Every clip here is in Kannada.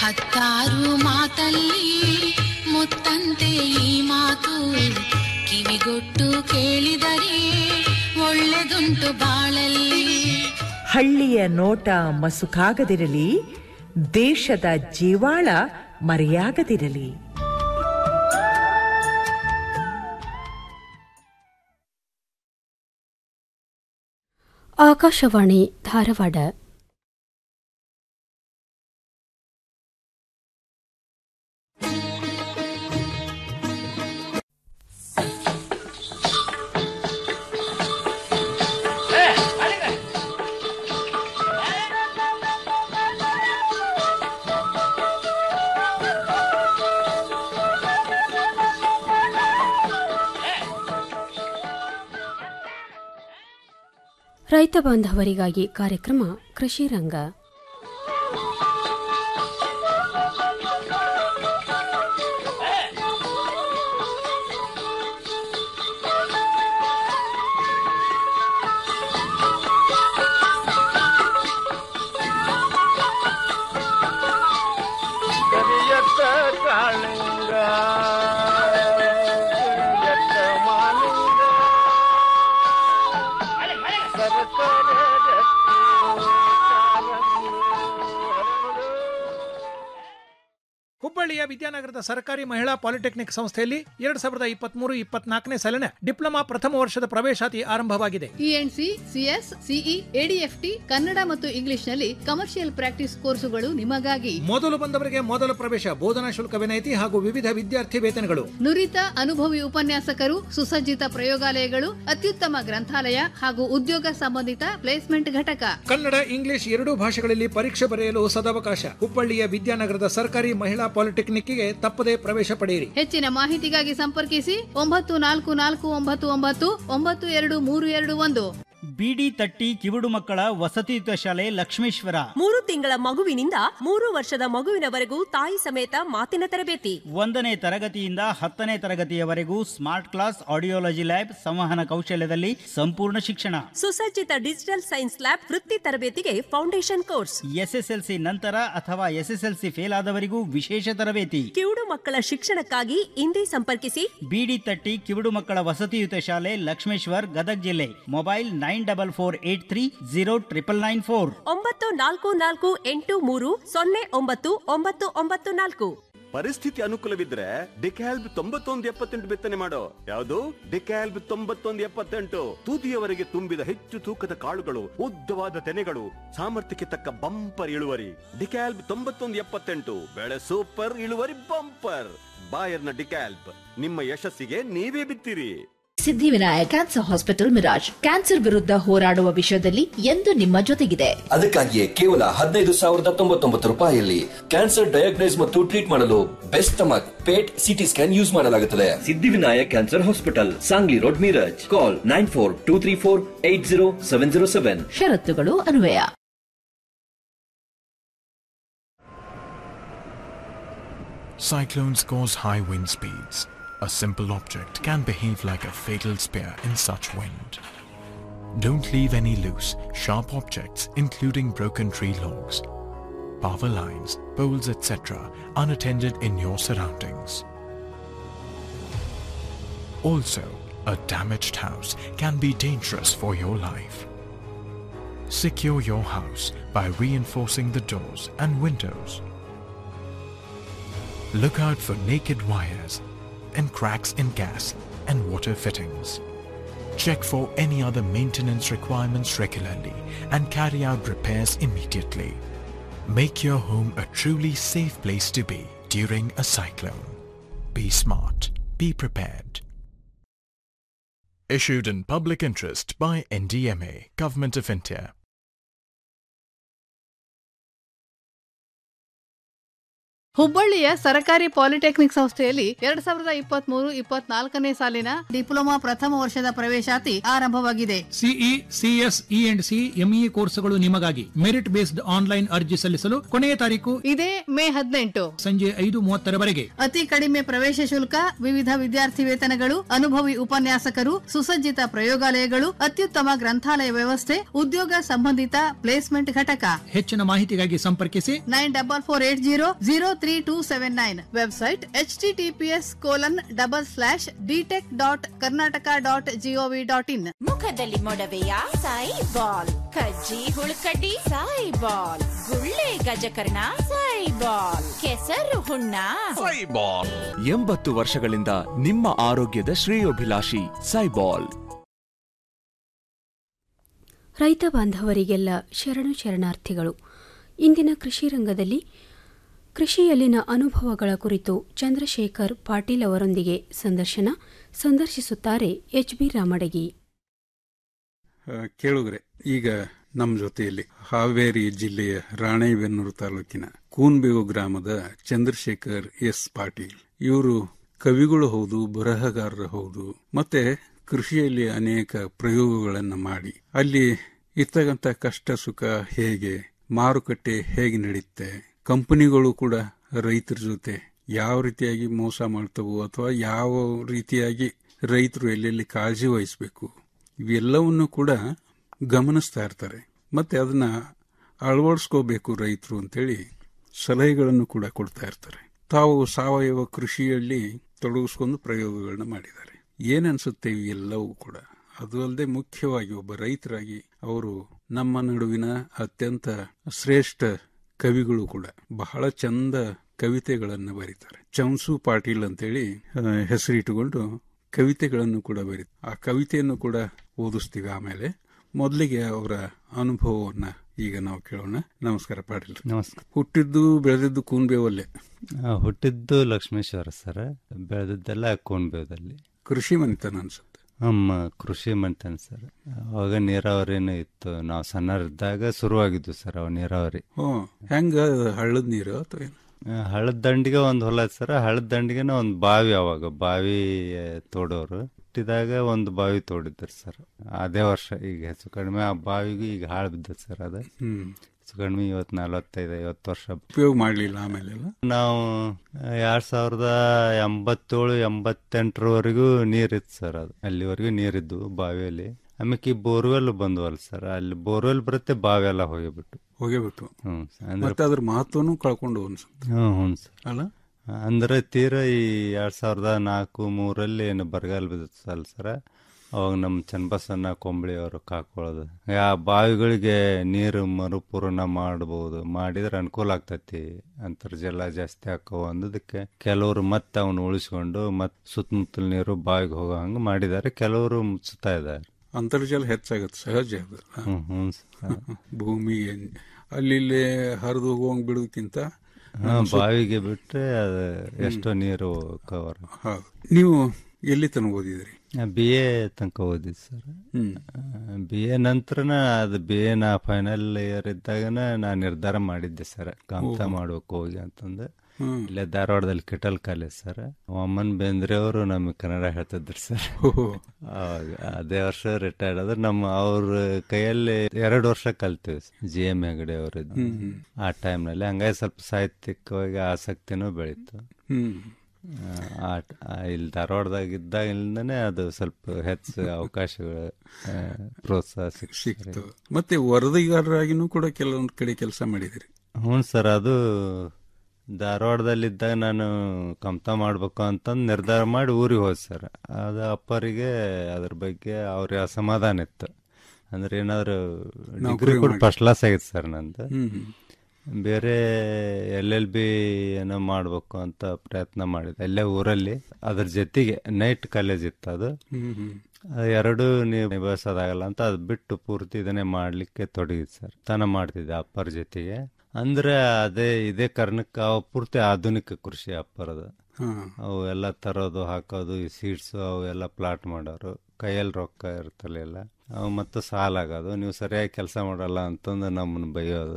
ಹತ್ತಾರು ಮಾತಲ್ಲಿ ಮುತ್ತಂತೆ ಈ ಮಾತು ಕಿವಿಗೊಟ್ಟು ಕೇಳಿದರೆ ಒಳ್ಳೆದುಂಟು ಬಾಳಲ್ಲಿ ಹಳ್ಳಿಯ ನೋಟ ಮಸುಕಾಗದಿರಲಿ ದೇಶದ ಜೀವಾಳ ಮರೆಯಾಗದಿರಲಿ ಆಕಾಶವಾಣಿ ಧಾರವಾಡ ರೈತ ಬಾಂಧವರಿಗಾಗಿ ಕಾರ್ಯಕ್ರಮ ಕೃಷಿ ರಂಗ ಕರಿಯತ್ತ ಕಾಳಿಂಗ ಕರಿಯತ್ತ ಮಾಲಿಂಗ ಸರಸರ ಗಟ್ಟಿ ಕಾಲಂದು ಹರಳು. ಹುಬ್ಬಳ್ಳಿಯ ವಿದ್ಯಾನಗರದ ಸರ್ಕಾರಿ ಮಹಿಳಾ ಪಾಲಿಟೆಕ್ನಿಕ್ ಸಂಸ್ಥೆಯಲ್ಲಿ ಎರಡ್ ಸಾವಿರದ ಇಪ್ಪತ್ಮೂರು ಇಪ್ಪತ್ನಾಲ್ಕನೇ ಸಾಲಿನ ಡಿಪ್ಲೊಮಾ ಪ್ರಥಮ ವರ್ಷದ ಪ್ರವೇಶಾತಿ ಆರಂಭವಾಗಿದೆ ENC CS CE ADFT Kannada ಮತ್ತು ಇಂಗ್ಲಿಷ್ನಲ್ಲಿ ಕಮರ್ಷಿಯಲ್ ಪ್ರಾಕ್ಟೀಸ್ ಕೋರ್ಸುಗಳು ನಿಮಗಾಗಿ ಮೊದಲು ಬಂದವರಿಗೆ ಮೊದಲ ಪ್ರವೇಶ ಬೋಧನಾ ಶುಲ್ಕ ವಿನಾಯಿತಿ ಹಾಗೂ ವಿವಿಧ ವಿದ್ಯಾರ್ಥಿ ವೇತನಗಳು ನುರಿತ ಅನುಭವಿ ಉಪನ್ಯಾಸಕರು ಸುಸಜ್ಜಿತ ಪ್ರಯೋಗಾಲಯಗಳು ಅತ್ಯುತ್ತಮ ಗ್ರಂಥಾಲಯ ಹಾಗೂ ಉದ್ಯೋಗ ಸಂಬಂಧಿತ ಪ್ಲೇಸ್ಮೆಂಟ್ ಘಟಕ ಕನ್ನಡ ಇಂಗ್ಲಿಷ್ ಎರಡೂ ಭಾಷೆಗಳಲ್ಲಿ ಪರೀಕ್ಷೆ ಬರೆಯಲು ಸದಾವಕಾಶ ಹುಬ್ಬಳ್ಳಿಯ ವಿದ್ಯಾನಗರದ ಸರ್ಕಾರಿ ಮಹಿಳಾ ಪಾಲಿಟೆಕ್ನಿಕ್ಗೆ ತಪ್ಪದೇ ಪ್ರವೇಶ ಪಡೆಯಿರಿ ಹೆಚ್ಚಿನ ಮಾಹಿತಿಗಾಗಿ ಸಂಪರ್ಕಿಸಿ ಒಂಬತ್ತು ನಾಲ್ಕು ನಾಲ್ಕು ಒಂಬತ್ತು ಒಂಬತ್ತು ಒಂಬತ್ತು ಎರಡು ಮೂರು ಎರಡು ಒಂದು ಬಿಡಿ ತಟ್ಟಿ ಕಿವುಡು ಮಕ್ಕಳ ವಸತಿಯುತ ಶಾಲೆ ಲಕ್ಷ್ಮೇಶ್ವರ ಮೂರು ತಿಂಗಳ ಮಗುವಿನಿಂದ ಮೂರು ವರ್ಷದ ಮಗುವಿನವರೆಗೂ ತಾಯಿ ಸಮೇತ ಮಾತಿನ ತರಬೇತಿ ಒಂದನೇ ತರಗತಿಯಿಂದ ಹತ್ತನೇ ತರಗತಿಯವರೆಗೂ ಸ್ಮಾರ್ಟ್ ಕ್ಲಾಸ್ ಆಡಿಯೋಲಜಿ ಲ್ಯಾಬ್ ಸಂವಹನ ಕೌಶಲ್ಯದಲ್ಲಿ ಸಂಪೂರ್ಣ ಶಿಕ್ಷಣ ಸುಸಜ್ಜಿತ ಡಿಜಿಟಲ್ ಸೈನ್ಸ್ ಲ್ಯಾಬ್ ವೃತ್ತಿ ತರಬೇತಿಗೆ ಫೌಂಡೇಶನ್ ಕೋರ್ಸ್ ಎಸ್ಎಸ್ಎಲ್ಸಿ ನಂತರ ಅಥವಾ ಎಸ್ಎಸ್ಎಲ್ಸಿ ಫೇಲ್ ಆದವರಿಗೂ ವಿಶೇಷ ತರಬೇತಿ ಕಿವುಡು ಮಕ್ಕಳ ಶಿಕ್ಷಣಕ್ಕಾಗಿ ಇಂದೇ ಸಂಪರ್ಕಿಸಿ ಬಿಡಿ ತಟ್ಟಿ ಕಿವುಡು ಮಕ್ಕಳ ವಸತಿಯುತ ಶಾಲೆ ಲಕ್ಷ್ಮೇಶ್ವರ್ ಗದಗ್ ಜಿಲ್ಲೆ mobile nine double four eight three zero triple nine four ಒಂಬತ್ತು ನಾಲ್ಕು ನಾಲ್ಕು ಎಂಟು ಮೂರು ಸೊನ್ನೆ ಒಂಬತ್ತು ಒಂಬತ್ತು ಒಂಬತ್ತು ನಾಲ್ಕು ಪರಿಸ್ಥಿತಿ ಅನುಕೂಲವಿದ್ರೆ ಡಿಕ್ಯಾಲ್ಬ್ ತೊಂಬತ್ತೊಂದು ಎಪ್ಪತ್ತೆಂಟು ಬಿತ್ತನೆ ಮಾಡೋ ಯಾವುದು ಡಿಕ್ಯಾಲ್ಬ್ ತೊಂಬತ್ತೊಂದು ಎಪ್ಪತ್ತೆಂಟು ತುದಿಯವರೆಗೆ ತುಂಬಿದ ಹೆಚ್ಚು ತೂಕದ ಕಾಳುಗಳು ಉದ್ದವಾದ ತೆನೆಗಳು ಸಾಮರ್ಥ್ಯಕ್ಕೆ ತಕ್ಕ ಬಂಪರ್ ಇಳುವರಿ ಡಿಕ್ಯಾಲ್ಬ್ ತೊಂಬತ್ತೊಂದು ಎಪ್ಪತ್ತೆಂಟು ಬೆಳೆ ಸೂಪರ್ ಇಳುವರಿ ಬಂಪರ್ ಬಾಯರ್ನ ಡಿಕ್ಯಾಲ್ಬ್ ನಿಮ್ಮ ಯಶಸ್ಸಿಗೆ ನೀವೇ ಬಿತ್ತಿರಿ Siddhivinayak cancer hospital Miraj cancer ವಿರುದ್ಧ ಹೋರಾಡುವ ವಿಷಯದಲ್ಲಿ ಎಂದು ನಿಮ್ಮ ಜೊತೆಗಿದೆ ಅದಕ್ಕಾಗಿಯೇ ಕೇವಲ ಹದಿನೈದು ಸಾವಿರದ ತೊಂಬತ್ತೊಂಬತ್ತು ರೂಪಾಯಿಯಲ್ಲಿ ಕ್ಯಾನ್ಸರ್ ಡಯಾಗ್ನೈಸ್ ಮತ್ತು ಟ್ರೀಟ್ ಮಾಡಲು best stomach PET CT scan use ಮಾಡಲಾಗುತ್ತದೆ Siddhivinayak cancer hospital Sangli road Miraj call nine four two three four eight zero seven zero seven ಷರತ್ತುಗಳು ಅನ್ವಯ Cyclones cause high wind speeds. A simple object can behave like a fatal spear in such wind. Don't leave any loose, sharp objects, including broken tree logs, power lines, poles, etc., unattended in your surroundings. Also, a damaged house can be dangerous for your life. Secure your house by reinforcing the doors and windows. Look out for naked wires and cracks in gas and water fittings. Check for any other maintenance requirements regularly and carry out repairs immediately. Make your home a truly safe place to be during a cyclone. Be smart. Be prepared. Issued in public interest by NDMA, Government of India. ಹುಬ್ಬಳ್ಳಿಯ ಸರಕಾರಿ ಪಾಲಿಟೆಕ್ನಿಕ್ ಸಂಸ್ಥೆಯಲ್ಲಿ ಎರಡ್ ಸಾವಿರದ ಇಪ್ಪತ್ತ್ ಮೂರು ಇಪ್ಪತ್ನಾಲ್ಕನೇ ಸಾಲಿನ ಡಿಪ್ಲೊಮಾ ಪ್ರಥಮ ವರ್ಷದ ಪ್ರವೇಶಾತಿ ಆರಂಭವಾಗಿದೆ CE CS E and C ME ಕೋರ್ಸ್ಗಳು ನಿಮಗಾಗಿ ಮೆರಿಟ್ ಬೇಸ್ಡ್ ಆನ್ಲೈನ್ ಅರ್ಜಿ ಸಲ್ಲಿಸಲು ಕೊನೆಯ ತಾರೀಕು ಇದೇ ಮೇ ಹದಿನೆಂಟು ಸಂಜೆ ಐದು ಮೂವತ್ತರವರೆಗೆ ಅತಿ ಕಡಿಮೆ ಪ್ರವೇಶ ಶುಲ್ಕ ವಿವಿಧ ವಿದ್ಯಾರ್ಥಿ ವೇತನಗಳು ಅನುಭವಿ ಉಪನ್ಯಾಸಕರು ಸುಸಜ್ಜಿತ ಪ್ರಯೋಗಾಲಯಗಳು ಅತ್ಯುತ್ತಮ ಗ್ರಂಥಾಲಯ ವ್ಯವಸ್ಥೆ ಉದ್ಯೋಗ ಸಂಬಂಧಿತ ಪ್ಲೇಸ್ಮೆಂಟ್ ಘಟಕ ಹೆಚ್ಚಿನ ಮಾಹಿತಿಗಾಗಿ ಸಂಪರ್ಕಿಸಿ nine double four eight zero zero three two seven nine website H T TPS colon double slash dtek dot Karnataka dot GOV dot in ಮುಖದಲ್ಲಿ ಮೊಡವೆಯ ಸಾಯಿ ಬಾಲ್ ಕಜ್ಜಿ ಹುಳುಕಡ್ಡಿ ಸಾಯಿ ಬಾಲ್ ಗುಳ್ಳೆ ಗಜಕರ್ಣ ಸಾಯಿ ಬಾಲ್ ಕೆಸರು ಹುಣ್ಣ ಸೈಬಾಲ್ ಎಂಬತ್ತು ವರ್ಷಗಳಿಂದ ನಿಮ್ಮ ಆರೋಗ್ಯದ ಶ್ರೇಯೋಭಿಲಾಷಿ ಸೈಬಾಲ್ ರೈತ ಬಾಂಧವರಿಗೆಲ್ಲ ಶರಣು ಶರಣಾರ್ಥಿಗಳು ಇಂದಿನ ಕೃಷಿ ರಂಗದಲ್ಲಿ ಕೃಷಿಯಲ್ಲಿನ ಅನುಭವಗಳ ಕುರಿತು ಚಂದ್ರಶೇಖರ್ ಪಾಟೀಲ್ ಅವರೊಂದಿಗೆ ಸಂದರ್ಶನ ಸಂದರ್ಶಿಸುತ್ತಾರೆ ಎಚ್ ಬಿ ರಾಮಡಗಿ ಆ, ಕೇಳುಗರೆ ಈಗ ನಮ್ಮ ಜೊತೆಯಲ್ಲಿ ಹಾವೇರಿ ಜಿಲ್ಲೆಯ ರಾಣೆಬೆನ್ನೂರು ತಾಲೂಕಿನ ಕೂನ್ಬೇವು ಗ್ರಾಮದ ಚಂದ್ರಶೇಖರ್ ಎಸ್ ಪಾಟೀಲ್ ಇವರು ಕವಿಗಳು ಹೌದು ಬರಹಗಾರರು ಹೌದು ಮತ್ತೆ ಕೃಷಿಯಲ್ಲಿ ಅನೇಕ ಪ್ರಯೋಗಗಳನ್ನು ಮಾಡಿ ಅಲ್ಲಿ ಇರ್ತಕ್ಕಂಥ ಕಷ್ಟ ಸುಖ ಹೇಗೆ ಮಾರುಕಟ್ಟೆ ಹೇಗೆ ನಡೆಯುತ್ತೆ ಕಂಪನಿಗಳು ಕೂಡ ರೈತರ ಜೊತೆ ಯಾವ ರೀತಿಯಾಗಿ ಮೋಸ ಮಾಡ್ತವೋ ಅಥವಾ ಯಾವ ರೀತಿಯಾಗಿ ರೈತರು ಎಲ್ಲೆಲ್ಲಿ ಕಾಳಜಿ ವಹಿಸಬೇಕು ಇವೆಲ್ಲವನ್ನು ಕೂಡ ಗಮನಿಸ್ತಾ ಇರ್ತಾರೆ ಮತ್ತೆ ಅದನ್ನ ಅಳವಡಿಸ್ಕೋಬೇಕು ರೈತರು ಅಂತೇಳಿ ಸಲಹೆಗಳನ್ನು ಕೂಡ ಕೊಡ್ತಾ ಇರ್ತಾರೆ ತಾವು ಸಾವಯವ ಕೃಷಿಯಲ್ಲಿ ತೊಡಗಿಸ್ಕೊಂಡು ಪ್ರಯೋಗಗಳನ್ನ ಮಾಡಿದ್ದಾರೆ ಏನನ್ಸುತ್ತೆ ಇವೆಲ್ಲವೂ ಕೂಡ ಅದು ಅಲ್ಲದೆ ಮುಖ್ಯವಾಗಿ ಒಬ್ಬ ರೈತರಾಗಿ ಅವರು ನಮ್ಮ ನಡುವಿನ ಅತ್ಯಂತ ಶ್ರೇಷ್ಠ ಕವಿಗಳು ಕೂಡ ಬಹಳ ಚಂದ ಕವಿತೆಗಳನ್ನು ಬರೀತಾರೆ ಚಂಸು ಪಾಟೀಲ್ ಅಂತೇಳಿ ಆ, ಹೆಸರಿಟ್ಟುಕೊಂಡು ಕವಿತೆಗಳನ್ನು ಕೂಡ ಬರೀ ಆ ಕವಿತೆಯನ್ನು ಕೂಡ ಓದಿಸ್ತೀವಿ ಆಮೇಲೆ ಮೊದಲಿಗೆ ಅವರ ಅನುಭವವನ್ನ ಈಗ ನಾವು ಕೇಳೋಣ ನಮಸ್ಕಾರ ಪಾಟೀಲ್ ನಮಸ್ಕಾರ ಹುಟ್ಟಿದ್ದು ಬೆಳೆದಿದ್ದು ಕೂನ್ಬೇವಲ್ಲೇ ಆ, ಹುಟ್ಟಿದ್ದು ಲಕ್ಷ್ಮೇಶ್ವರ ಸರ್ ಬೆಳೆದಿದ್ದೆಲ್ಲ ಕೋನ್ಬೇವದಲ್ಲಿ ಕೃಷಿ ಮನಿತನ ಅನ್ಸುತ್ತೆ ನಮ್ಮ ಕೃಷಿ ಮಾಡ್ತಾನೆ ಸರ್ ಅವಾಗ ನೀರಾವರಿನೂ ಇತ್ತು ನಾವು ಸಣ್ಣರಿದ್ದಾಗ ಶುರುವಾಗಿದ್ದು ಸರ್ ಅವ ನೀರಾವರಿ ಹ್ಞೂ ಹೆಂಗ ಹಳ್ಳದ ನೀರು ಅಥವಾ ಏನು ಆ, ಹಳ್ಳದ ದಂಡಿಗೆ ಒಂದು ಹೊಲ ಐತೆ ಸರ್ ಹಳ್ಳದ ದಂಡಿಗೆನ ಒಂದು ಬಾವಿ ಅವಾಗ ಬಾವಿ ಆ, ತೋಡೋರು ಹುಟ್ಟಿದಾಗ ಒಂದು ಬಾವಿ ತೋಡಿದ್ರು ಸರ್ ಅದೇ ವರ್ಷ ಈಗ ಹೆಚ್ಚು ಕಡಿಮೆ ಆ ಬಾವಿಗೂ ಈಗ ಹಾಳು ಬಿದ್ದದ ಸರ್ ಅದು ಹ್ಮ್ ಹೆಚ್ಚು ಕಡಿಮೆ ಇವತ್ತು ನಲವತ್ತೈದು ಐವತ್ತು ವರ್ಷ ಉಪಯೋಗ ಮಾಡಲಿಲ್ಲ ಆಮೇಲೆ ನಾವು ಎರಡ್ ಸಾವಿರದ ಎಂಬತ್ತೇಳು ಎಂಬತ್ತೆಂಟರವರೆಗೂ ನೀರಿತ್ತು ಸರ್ ಅದು ಅಲ್ಲಿವರೆಗೂ ನೀರಿದ್ದು ಬಾವಿಯಲ್ಲಿ ಆಮೇಲೆ ಈ ಬೋರ್ವೆಲ್ ಬಂದ್ವಲ್ಲ ಸರ್ ಅಲ್ಲಿ ಬೋರ್ವೆಲ್ ಬರುತ್ತೆ ಬಾವಿ ಎಲ್ಲ ಹೋಗಿಬಿಟ್ಟು ಹೋಗಿಬಿಟ್ಟು ಹ್ಮ್ ಮತ್ತೆ ಅದ್ರ ಮಹತ್ವನೂ ಕಳ್ಕೊಂಡು ಅನ್ಸುತ್ತೆ ಹ್ಮ್ ಹ್ಞೂ ಸರ್ ಅಲ್ಲ ಅಂದ್ರೆ ತೀರಾ ಈ ಎರಡ್ ಸಾವಿರದ ನಾಲ್ಕು ಮೂರಲ್ಲಿ ಏನು ಬರಗಾಲ ಬಿದ್ದಿತ್ತಲ್ಲ ಸರ್ ಅವಾಗ ನಮ್ಮ ಚನ್ನಬಸವಣ್ಣ ಕೊಂಬಳಿ ಅವರು ಕಾಕೊಳ್ಳೋದು ಆ ಬಾವಿಗಳಿಗೆ ನೀರು ಮರುಪೂರ್ಣ ಮಾಡಬಹುದು ಮಾಡಿದ್ರೆ ಅನುಕೂಲ ಆಗ್ತೈತಿ ಅಂತರ್ಜಲ ಜಾಸ್ತಿ ಹಾಕೋ ಅಂದದಕ್ಕೆ ಕೆಲವರು ಮತ್ತೆ ಅವನು ಉಳಿಸ್ಕೊಂಡು ಮತ್ತೆ ಸುತ್ತಮುತ್ತಲ ನೀರು ಬಾವಿಗೆ ಹೋಗೋ ಹಂಗೆ ಮಾಡಿದ್ದಾರೆ ಕೆಲವರು ಮುಚ್ಚುತ್ತಾ ಇದ್ದಾರೆ ಅಂತರ್ಜಲ ಹೆಚ್ಚಾಗುತ್ತೆ ಸಹಜ ಅದು ಹ್ಮ್ ಹ್ಞೂ ಸರ್ ಭೂಮಿಗೆ ಅಲ್ಲಿ ಇಲ್ಲಿ ಹರಿದು ಹೋಗೋಂಗ್ ಬಿಡೋದಕ್ಕಿಂತ ಹಾ, ಬಾವಿಗೆ ಬಿಟ್ರೆ ಅದು ಎಷ್ಟೋ ನೀರು ಕವರ್ ಹೌದು ನೀವು ಎಲ್ಲಿ ತನಕ ಓದಿದ್ರಿ ಬಿ ಎ ತನಕ ಓದಿದ್ದು ಸರ್ ಹ್ಮ್. ಬಿ ಎ ನಂತರನ ಅದು ಬಿ ಎ ನಾ ಫೈನಲ್ ಇಯರ್ ಇದ್ದಾಗನ ನಾ ನಿರ್ಧಾರ ಮಾಡಿದ್ದೆ ಸರ್ ಕಾಂತ ಓಹೋ. ಮಾಡ್ಬೇಕು ಹೋಗಿ ಅಂತಂದು ಹ್ಮ್. ಇಲ್ಲೇ ಧಾರವಾಡದಲ್ಲಿ ಕಿಟಲ್ ಕಾಲೇಜ್ ಸರ್ ವಾಮನ್ ಬೇಂದ್ರೆ ಅವರು ನಮಗೆ ಕನ್ನಡ ಹೇಳ್ತಿದ್ರು ಸರ್ ಓಹೋ. ಅವಾಗ ಅದೇ ವರ್ಷ ರಿಟೈರ್ಡ್ ಆದ್ರೆ ನಮ್ಮ ಅವ್ರ ಕೈಯಲ್ಲಿ ಎರಡು ವರ್ಷ ಕಲ್ತೀವಿ ಜಿ ಎಂ ಹೆಗಡೆ ಅವರಿದ್ದು ಹ್ಮ್, ಹ್ಮ್. ಆ ಟೈಮ್ನಲ್ಲಿ ಹಂಗಾಗಿ ಸ್ವಲ್ಪ ಸಾಹಿತ್ಯಿಕವಾಗಿ ಆಸಕ್ತಿನೂ ಬೆಳೀತು ಹ್ಮ್. ಆ ಆ ಇಲ್ಲಿ ಧಾರವಾಡದಾಗ ಇದ್ದಾಗಿಂದನೇ ಅದು ಸ್ವಲ್ಪ ಹೆಚ್ಚು ಅವಕಾಶಗಳು ಆ, ಪ್ರೋತ್ಸಾಹ ಸಿಕ್ತು ಸಿಕ್ತು ಮತ್ತೆ ವರದಿಗಾರರಾಗಿನೂ ಕೂಡ ಕೆಲವೊಂದು ಕಡೆ ಕೆಲಸ ಮಾಡಿದಿರಿ ಹ್ಞೂ ಸರ್ ಅದು ಧಾರವಾಡದಲ್ಲಿದ್ದಾಗ ನಾನು ಕಮ್ತ ಮಾಡ್ಬೇಕು ಅಂತಂದು ನಿರ್ಧಾರ ಮಾಡಿ ಊರಿಗೆ ಹೋದ್ ಸರ್ ಅದು ಅಪ್ಪರಿಗೆ ಅದ್ರ ಬಗ್ಗೆ ಅವ್ರಿಗೆ ಅಸಮಾಧಾನ ಇತ್ತು ಅಂದ್ರೆ ಏನಾದ್ರು ಡಿಗ್ರಿ ನೌಕರಿ ಕೂಡ ಮಾಡಿ. ಫಸ್ಟ್ ಕ್ಲಾಸ್ ಆಗಿತ್ತು ಸರ್ ನಂದು ಹ್ಮ್, ಹ್ಮ್. ಬೇರೆ ಎಲ್ ಎಲ್ ಬಿ ಏನೋ ಮಾಡಬೇಕು ಅಂತ ಪ್ರಯತ್ನ ಮಾಡಿದೆ ಅಲ್ಲೇ ಊರಲ್ಲಿ ಅದ್ರ ಜೊತೆಗೆ ನೈಟ್ ಕಾಲೇಜ್ ಇತ್ತು ಅದು ಹ್ಮ್, ಹ್ಮ್. ಅದು ಎರಡು ನೀವು ನಿಭಾಯಿಸೋದಾಗಲ್ಲ ಅಂತ ಅದು ಬಿಟ್ಟು ಪೂರ್ತಿ ಇದನ್ನೇ ಮಾಡ್ಲಿಕ್ಕೆ ತೊಡಗಿದ್ ಸರ್ ತನ ಮಾಡ್ತಿದ್ದೆ ಅಪ್ಪರ ಜೊತೆಗೆ ಅಂದ್ರೆ ಅದೇ ಇದೇ ಕಾರಣಕ್ಕೆ ಅವ ಪೂರ್ತಿ ಆಧುನಿಕ ಕೃಷಿ ಅಪ್ಪರದು ಹಾ. ಅವು ಎಲ್ಲ ತರೋದು ಹಾಕೋದು ಈ ಸೀಡ್ಸ್ ಅವು ಎಲ್ಲ ಪ್ಲಾಟ್ ಮಾಡೋರು ಕೈಯಲ್ಲಿ ರೊಕ್ಕ ಇರ್ತಲಿಲ್ಲ ಅವು ಮತ್ತು ಸಾಲ ಆಗೋದು ನೀವು ಸರಿಯಾಗಿ ಕೆಲಸ ಮಾಡಲ್ಲ ಅಂತಂದು ನಮ್ಮನ್ನು ಬೈಯೋದು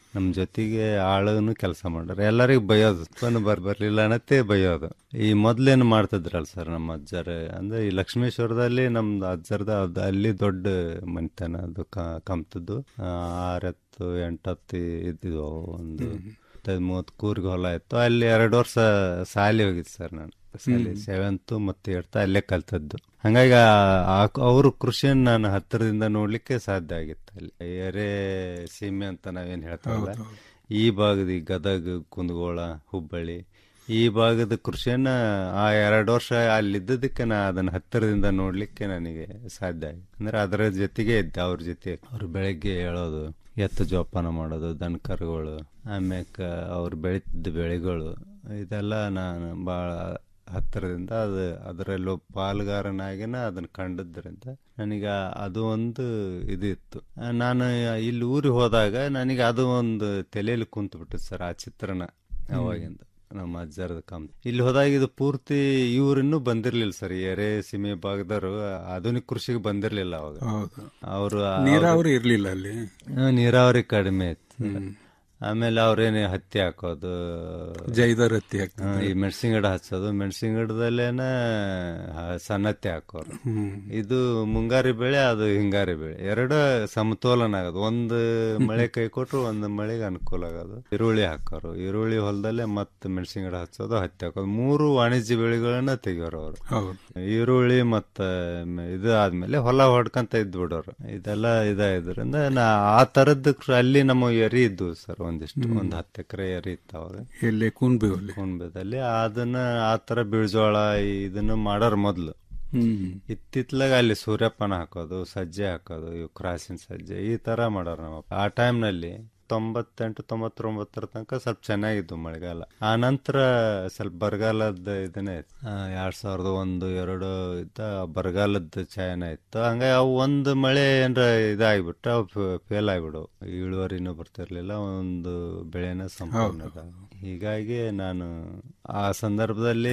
ನಮ್ಮ ಜೊತೆಗೆ ಆಳನು ಕೆಲಸ ಮಾಡ್ಯಾರ ಎಲ್ಲರಿಗೂ ಬೈಯೋದು ಉತ್ಪನ್ನ ಬರ್ ಬರ್ಲಿಲ್ಲ ಅನ್ನತ್ತೆ ಬೈಯೋದು ಈ ಮೊದ್ಲೇನು ಮಾಡ್ತಿದ್ರಲ್ಲ ಸರ್ ನಮ್ಮ ಅಜ್ಜರ ಅಂದ್ರೆ ಈ ಲಕ್ಷ್ಮೇಶ್ವರದಲ್ಲಿ ನಮ್ದು ಅಜ್ಜರದ ಅದು ಅಲ್ಲಿ ದೊಡ್ಡ ಮನೆತನ ಅದು ಕ- ಕಂಪ್ತದ್ದು ಆ, ಆರತ್ತು ಎಂಟತ್ತು ಇದ್ದಿದ್ವು ಅವು ಒಂದು ಹತ್ತೈದು ಮೂವತ್ತು ಕೂರ್ಗೆ ಹೊಲ ಇತ್ತು ಅಲ್ಲಿ ಎರಡು ವರ್ಷ ಸಾಲಿ ಹೋಗಿದ್ದು ಸರ್ ನಾನು ಸಾಲಿ ಹ್ಮ್. ಸೆವೆಂತ್ ಮತ್ತು ಏಳ್ತ್ ಅಲ್ಲೇ ಕಲ್ತದ್ದು ಹಂಗಾಗಿ ಅವ್ರ ಕೃಷಿಯನ್ನು ನಾನು ಹತ್ತಿರದಿಂದ ನೋಡ್ಲಿಕ್ಕೆ ಸಾಧ್ಯ ಆಗಿತ್ತು ಅಲ್ಲಿ ಎರೆ ಸೀಮೆ ಅಂತ ನಾವೇನು ಹೇಳ್ತಾವಲ್ಲ ಹೌದು, ಹೌದು. ಈ ಭಾಗದ ಈ ಗದಗ ಕುಂದಗೋಳ ಹುಬ್ಬಳ್ಳಿ ಈ ಭಾಗದ ಕೃಷಿಯನ್ನ ಆ ಎರಡು ವರ್ಷ ಅಲ್ಲಿದ್ದದಕ್ಕೆ ನಾ ಅದನ್ನ ಹತ್ತಿರದಿಂದ ನೋಡ್ಲಿಕ್ಕೆ ನನಗೆ ಸಾಧ್ಯ ಆಯ್ತು ಅಂದ್ರೆ ಅದರ ಜೊತೆಗೆ ಇದ್ದೆ ಅವ್ರ ಜೊತೆ ಅವ್ರು ಬೆಳಗ್ಗೆ ಹೇಳೋದು ಎತ್ತು ಜೋಪಾನ ಮಾಡೋದು ದನ ಕರುಗಳು ಆಮ್ಯಾಕ ಅವ್ರು ಬೆಳೀತಿದ್ದ ಬೆಳೆಗಳು ಇದೆಲ್ಲ ನಾನು ಭಾಳ ಹತ್ತಿರದಿಂದ ಅದು ಅದರಲ್ಲೂ ಪಾಲುಗಾರನಾಗಿನ ಅದನ್ನ ಕಂಡದ್ರಿಂದ ನನಗೆ ಅದು ಒಂದು ಇದು ಇತ್ತು ಆ, ನಾನು ಇಲ್ಲಿ ಊರಿಗೆ ಹೋದಾಗ ನನಗೆ ಅದು ಒಂದು ತಲೆಯಲ್ಲಿ ಕುಂತು ಬಿಟ್ಟಿತ್ತು ಸರ್ ಆ ಚಿತ್ರಣ ಅವಾಗಿಂದ ನಮ್ಮ ಅಜ್ಜರದ ಕಮ್ ಇಲ್ಲಿ ಹೋದಾಗ ಇದು ಪೂರ್ತಿ ಇವ್ರಿನ್ನೂ ಬಂದಿರ್ಲಿಲ್ಲ ಸರ್ ಎರೆ ಸೀಮೆ ಭಾಗದವರು ಆಧುನಿಕ ಕೃಷಿಗೆ ಬಂದಿರ್ಲಿಲ್ಲ ಅವಾಗ ಹೌದು. ಅವರು ನೀರಾವರಿ ಇರ್ಲಿಲ್ಲ ಅಲ್ಲಿ ನೀರಾವರಿ ಕಡಿಮೆ ಇತ್ತು ಆಮೇಲೆ ಅವ್ರೇನು ಹತ್ತಿ ಹಾಕೋದು ಜೈದರ್ ಹತ್ತಿ ಹಾಕ್ತಿದ್ರು. ಹಾ, ಈ ಮೆಣಸಿನ ಗಿಡ ಹಚ್ಚೋದು ಮೆಣಸಿನ ಗಿಡದಲ್ಲೇನ ಹ, ಸನ್ನತ್ತಿ ಹಾಕೋರು ಹ್ಮ್. ಇದು ಮುಂಗಾರಿ ಬೆಳೆ ಅದು ಹಿಂಗಾರಿ ಬೆಳೆ ಎರಡು ಸಮತೋಲನ ಆಗೋದು ಒಂದು ಮಳೆ ಕೈ ಕೊಟ್ರು ಒಂದು ಮಳೆಗೆ ಅನುಕೂಲ ಆಗೋದು ಈರುಳ್ಳಿ ಹಾಕೋರು ಈರುಳ್ಳಿ ಹೊಲದಲ್ಲೇ ಮತ್ತೆ ಮೆಣಸಿನ ಗಿಡ ಹಚ್ಚೋದು ಹತ್ತಿ ಹಾಕೋದು ಮೂರು ವಾಣಿಜ್ಯ ಬೆಳೆಗಳನ್ನ ತೆಗಿಯೋರು ಅವರು ಹೌದು. ಈರುಳ್ಳಿ ಮತ್ತ ಮ- ಇದು ಆದ್ಮೇಲೆ ಹೊಲ ಹೊಡ್ಕಂತ ಇದ್ ಬಿಡೋರು ಇದೆಲ್ಲ ಇದಾದ್ರಿಂದ ನಾ ಆ ತರದ್ ಕೃ- ಅಲ್ಲಿ ನಮ್ಮ ಎರಿ ಇದ್ವು ಸರ್ ಒಂದಿಷ್ಟು ಹ್ಮ್. ಒಂದ್ ಹತ್ತು ಎಕರೆ ಎರಿ ಇತ್ತು ಅವಾಗ ಎಲ್ಲಿ ಕೂನ್ಬೇವಲ್ಲಿ ಕುಂಬದಲ್ಲಿ ಅದನ್ನ ಆ ತರ ಬೀಳ್ಜೋಳ ಇದನ್ನ ಮಾಡೋರ್ ಮೊದ್ಲು ಹ್ಮ್. ಇತ್ತಿತ್ಲಾಗ ಅಲ್ಲಿ ಸೂರ್ಯಪಾನ ಹಾಕೋದು ಸಜ್ಜೆ ಹಾಕೋದು ಇವು ಕ್ರಾಸಿನ ಸಜ್ಜೆ ಈ ತರ ಮಾಡೋರು ನಮ್ಮ ಆ ಟೈಮ್ನಲ್ಲಿ ತೊಂಬತ್ತೆಂಟು ತೊಂಬತ್ತೊಂಬತ್ತರ ತನಕ ಸ್ವಲ್ಪ ಚೆನ್ನಾಗಿತ್ತು ಮಳೆಗಾಲ ಆ ನಂತರ ಸ್ವಲ್ಪ ಬರಗಾಲದ ಇದನ್ನೇ ಇತ್ತು ಆ, ಎರಡ್ ಸಾವಿರದ ಒಂದು ಎರಡು ಇದ್ದ ಬರಗಾಲದ ಛಾಯನ ಇತ್ತು ಹಂಗಾಗಿ ಅವು ಒಂದು ಮಳೆ ಏನ್ರ ಇದಾಗ್ಬಿಟ್ರೆ ಅವು ಫೇಲ್ ಆಗ್ಬಿಡು ಇಳುವರಿನೂ ಬರ್ತಿರ್ಲಿಲ್ಲ ಒಂದು ಬೆಳೆನ ಸಂಪೂರ್ಣ ಇದಾಗು. ಹೀಗಾಗಿ ನಾನು ಆ ಸಂದರ್ಭದಲ್ಲಿ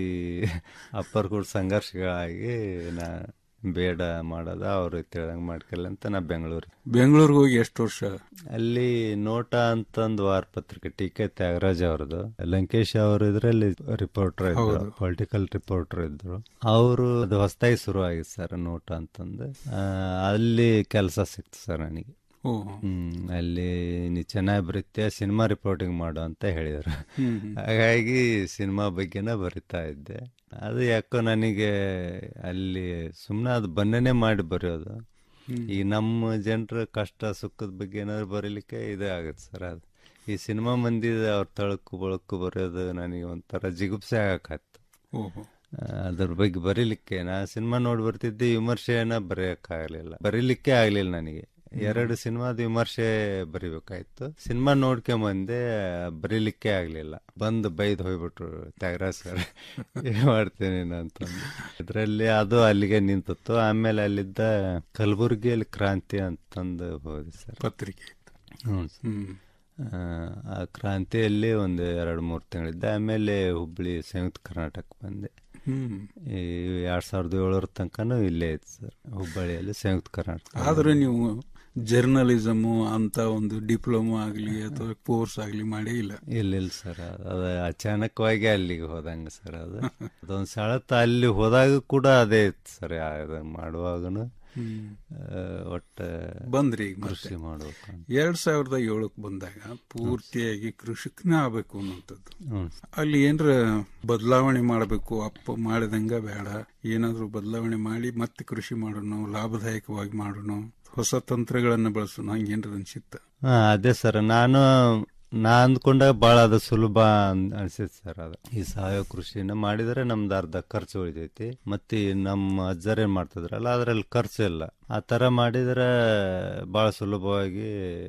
ಅಪ್ಪರ್ ಕೂಡ ಸಂಘರ್ಷಗಳಾಗಿ ನಾ ಬೇಡ ಮಾಡೋದ ಅವ್ರು ತಿಳಂಗ್ ಮಾಡ್ಕಲ್ಲ ಅಂತ ನಾ ಬೆಂಗಳೂರಿಗೆ ಬೆಂಗಳೂರಿಗೆ ಹೋಗಿ ಎಷ್ಟು ವರ್ಷ ಅಲ್ಲಿ ನೋಟ ಅಂತಂದು ವಾರಪತ್ರಿಕೆ ಟಿ ಕೆ ತ್ಯಾಗರಾಜ್ ಅವ್ರದ್ದು ಲಂಕೇಶ್ ಅವರು ಇದ್ರಲ್ಲಿ ರಿಪೋರ್ಟರ್ ಇದ್ರು ಹೌದು. ಪೊಲಿಟಿಕಲ್ ರಿಪೋರ್ಟರ್ ಇದ್ರು ಅವರು ಅದು ಹೊಸದಾಗಿ ಶುರು ಆಗಿತ್ತು ಸರ್ ನೋಟ ಅಂತಂದು ಆ, ಅಲ್ಲಿ ಕೆಲಸ ಸಿಕ್ತು ಸರ್ ನನಗೆ ಓ. ಹ್ಮ್ ಅಲ್ಲಿ ನೀ ಚೆನ್ನಾಗಿ ಬರೀತ್ಯ ಸಿನಿಮಾ ರಿಪೋರ್ಟಿಂಗ್ ಮಾಡು ಅಂತ ಹೇಳಿದ್ರು ಹ್ಮ್, ಹ್ಮ್. ಹಾಗಾಗಿ ಸಿನಿಮಾ ಬಗ್ಗೆನ ಬರಿತಾ ಇದ್ದೆ ಅದು ಯಾಕೋ ನನಗೆ ಅಲ್ಲಿ ಸುಮ್ಮನೆ ಅದು ಬನ್ನನೆ ಮಾಡಿ ಬರೆಯೋದು ಹ್ಮ್. ಈ ನಮ್ಮ ಜನರ ಕಷ್ಟ ಸುಖದ ಬಗ್ಗೆ ಏನಾದ್ರು ಬರೀಲಿಕ್ಕೆ ಇದೇ ಆಗುತ್ತೆ ಸರ್ ಅದು ಈ ಸಿನಿಮಾ ಮಂದಿದ ಅವ್ರ ತಳಕು ಬಳಕು ಬರೆಯೋದು ನನಗೆ ಒಂಥರ ಜಿಗುಪ್ಸೆ ಆಗಕ್ಕೆ ಓಹೋ ಅದ್ರ ಬಗ್ಗೆ ಬರೀಲಿಕ್ಕೆ ನಾ ಸಿನಿಮಾ ನೋಡಿ ಬರ್ತಿದ್ದೆ ವಿಮರ್ಶೆನ ಬರೆಯಕ್ಕಾಗಲಿಲ್ಲ ಬರೀಲಿಕ್ಕೆ ಆಗ್ಲಿಲ್ಲ ನನಗೆ ಎರಡು ಸಿನಿಮಾದ ವಿಮರ್ಶೆ ಬರಿಬೇಕಾಯ್ತು ಸಿನಿಮಾ ನೋಡ್ಕೊಂಬಂದೆ ಬರೀಲಿಕ್ಕೆ ಆಗ್ಲಿಲ್ಲ ಬಂದು ಬೈದ್ ಹೋಗ್ಬಿಟ್ರು ತ್ಯಾಗರಾಜ್ ಸರ್ ಏನ್ ಮಾಡ್ತೇನೆ ಅಂತಂದು ಇದರಲ್ಲಿ ಅದು ಅಲ್ಲಿಗೆ ನಿಂತಿತ್ತು ಆಮೇಲೆ ಅಲ್ಲಿದ್ದ ಕಲಬುರಗಿಯಲ್ಲಿ ಕ್ರಾಂತಿ ಅಂತಂದು ಹೋದೆ ಸರ್ ಪತ್ರಿಕೆ ಹ್ಞೂ ಸರ್. ಹ್ಮ್. ಆ, ಆ ಕ್ರಾಂತಿಯಲ್ಲಿ ಒಂದು ಎರಡು ಮೂರು ತಿಂಗಳಿದ್ದೆ ಆಮೇಲೆ ಹುಬ್ಳಿ ಸಂಯುಕ್ತ ಕರ್ನಾಟಕ ಬಂದೆ ಹ್ಮ್. ಈ ಎರಡ್ ಸಾವಿರದ ಏಳರ ತನಕನೂ ಇಲ್ಲೇ ಇತ್ತು ಸರ್ ಹುಬ್ಬಳ್ಳಿಯಲ್ಲಿ ಸಂಯುಕ್ತ ಕರ್ನಾಟಕ ಆದ್ರೆ ನೀವು ಜರ್ನಲಿಸಮ್ ಅಂತ ಒಂದು ಡಿಪ್ಲೊಮಾ ಆಗ್ಲಿ ಅಥವಾ ಕೋರ್ಸ್ ಆಗ್ಲಿ ಮಾಡೇ ಇಲ್ಲ ಇಲ್ಲ ಇಲ್ಲ ಸರ್ ಅದು ಅಚಾನಕವಾಗಿ ಅಲ್ಲಿಗೆ ಹೋದಂಗ ಸರ್ ಅದು ಅದೊಂದು ಸೆಳೆತ ಅಲ್ಲಿ ಹೋದಾಗ ಕೂಡ ಅದೇ ಇತ್ತು ಸರ್ ಅದು ಮಾಡುವಾಗನು ಹ್ಮ್. ಆ, ಒಟ್ಟ ಬಂದ್ರಿ ಈಗ ಮತ್ತೆ. ಕೃಷಿ ಮಾಡ್ಬೇಕು ಅಂತ. ಎರಡ್ ಸಾವಿರದ ಏಳಕ್ ಬಂದಾಗ ಪೂರ್ತಿಯಾಗಿ ಕೃಷಿಕನೇ ಆಗ್ಬೇಕು ಅನ್ನುವಂಥದ್ದು ಹ್ಮ್. ಅಲ್ಲಿ ಏನ್ರ ಬದಲಾವಣೆ ಮಾಡಬೇಕು ಅಪ್ಪ ಮಾಡಿದಂಗ ಬೇಡ ಏನಾದ್ರೂ ಬದಲಾವಣೆ ಮಾಡಿ ಮತ್ತೆ ಕೃಷಿ ಮಾಡೋಣ ಲಾಭದಾಯಕವಾಗಿ ಮಾಡೋಣ ಹೊಸ ತಂತ್ರಗಳನ್ನ ಬಳಸೋಣ ಹಂಗೇನ್ರ ಅನ್ಸಿತ್ತ ಹಾ ಅದೇ ಸರ್ ನಾನು ನಾ ಅಂದ್ಕೊಂಡಾಗ ಭಾಳ ಅದು ಸುಲಭ ಅನ್- ಅನ್ಸಿತ್ತು ಸರ್ ಅದು ಈ ಸಾವಯವ ಕೃಷಿನ ಮಾಡಿದರೆ ನಮ್ದು ಅರ್ಧ ಖರ್ಚು ಉಳಿತೈತಿ ಮತ್ತೆ ಈ ನಮ್ಮ ಅಜ್ಜರ್ ಏನ್ ಮಾಡ್ತಿದ್ರಲ್ಲ ಅದ್ರಲ್ಲಿ ಖರ್ಚು ಇಲ್ಲ ಆ ತರ ಮಾಡಿದ್ರೆ ಭಾಳ ಸುಲಭವಾಗಿ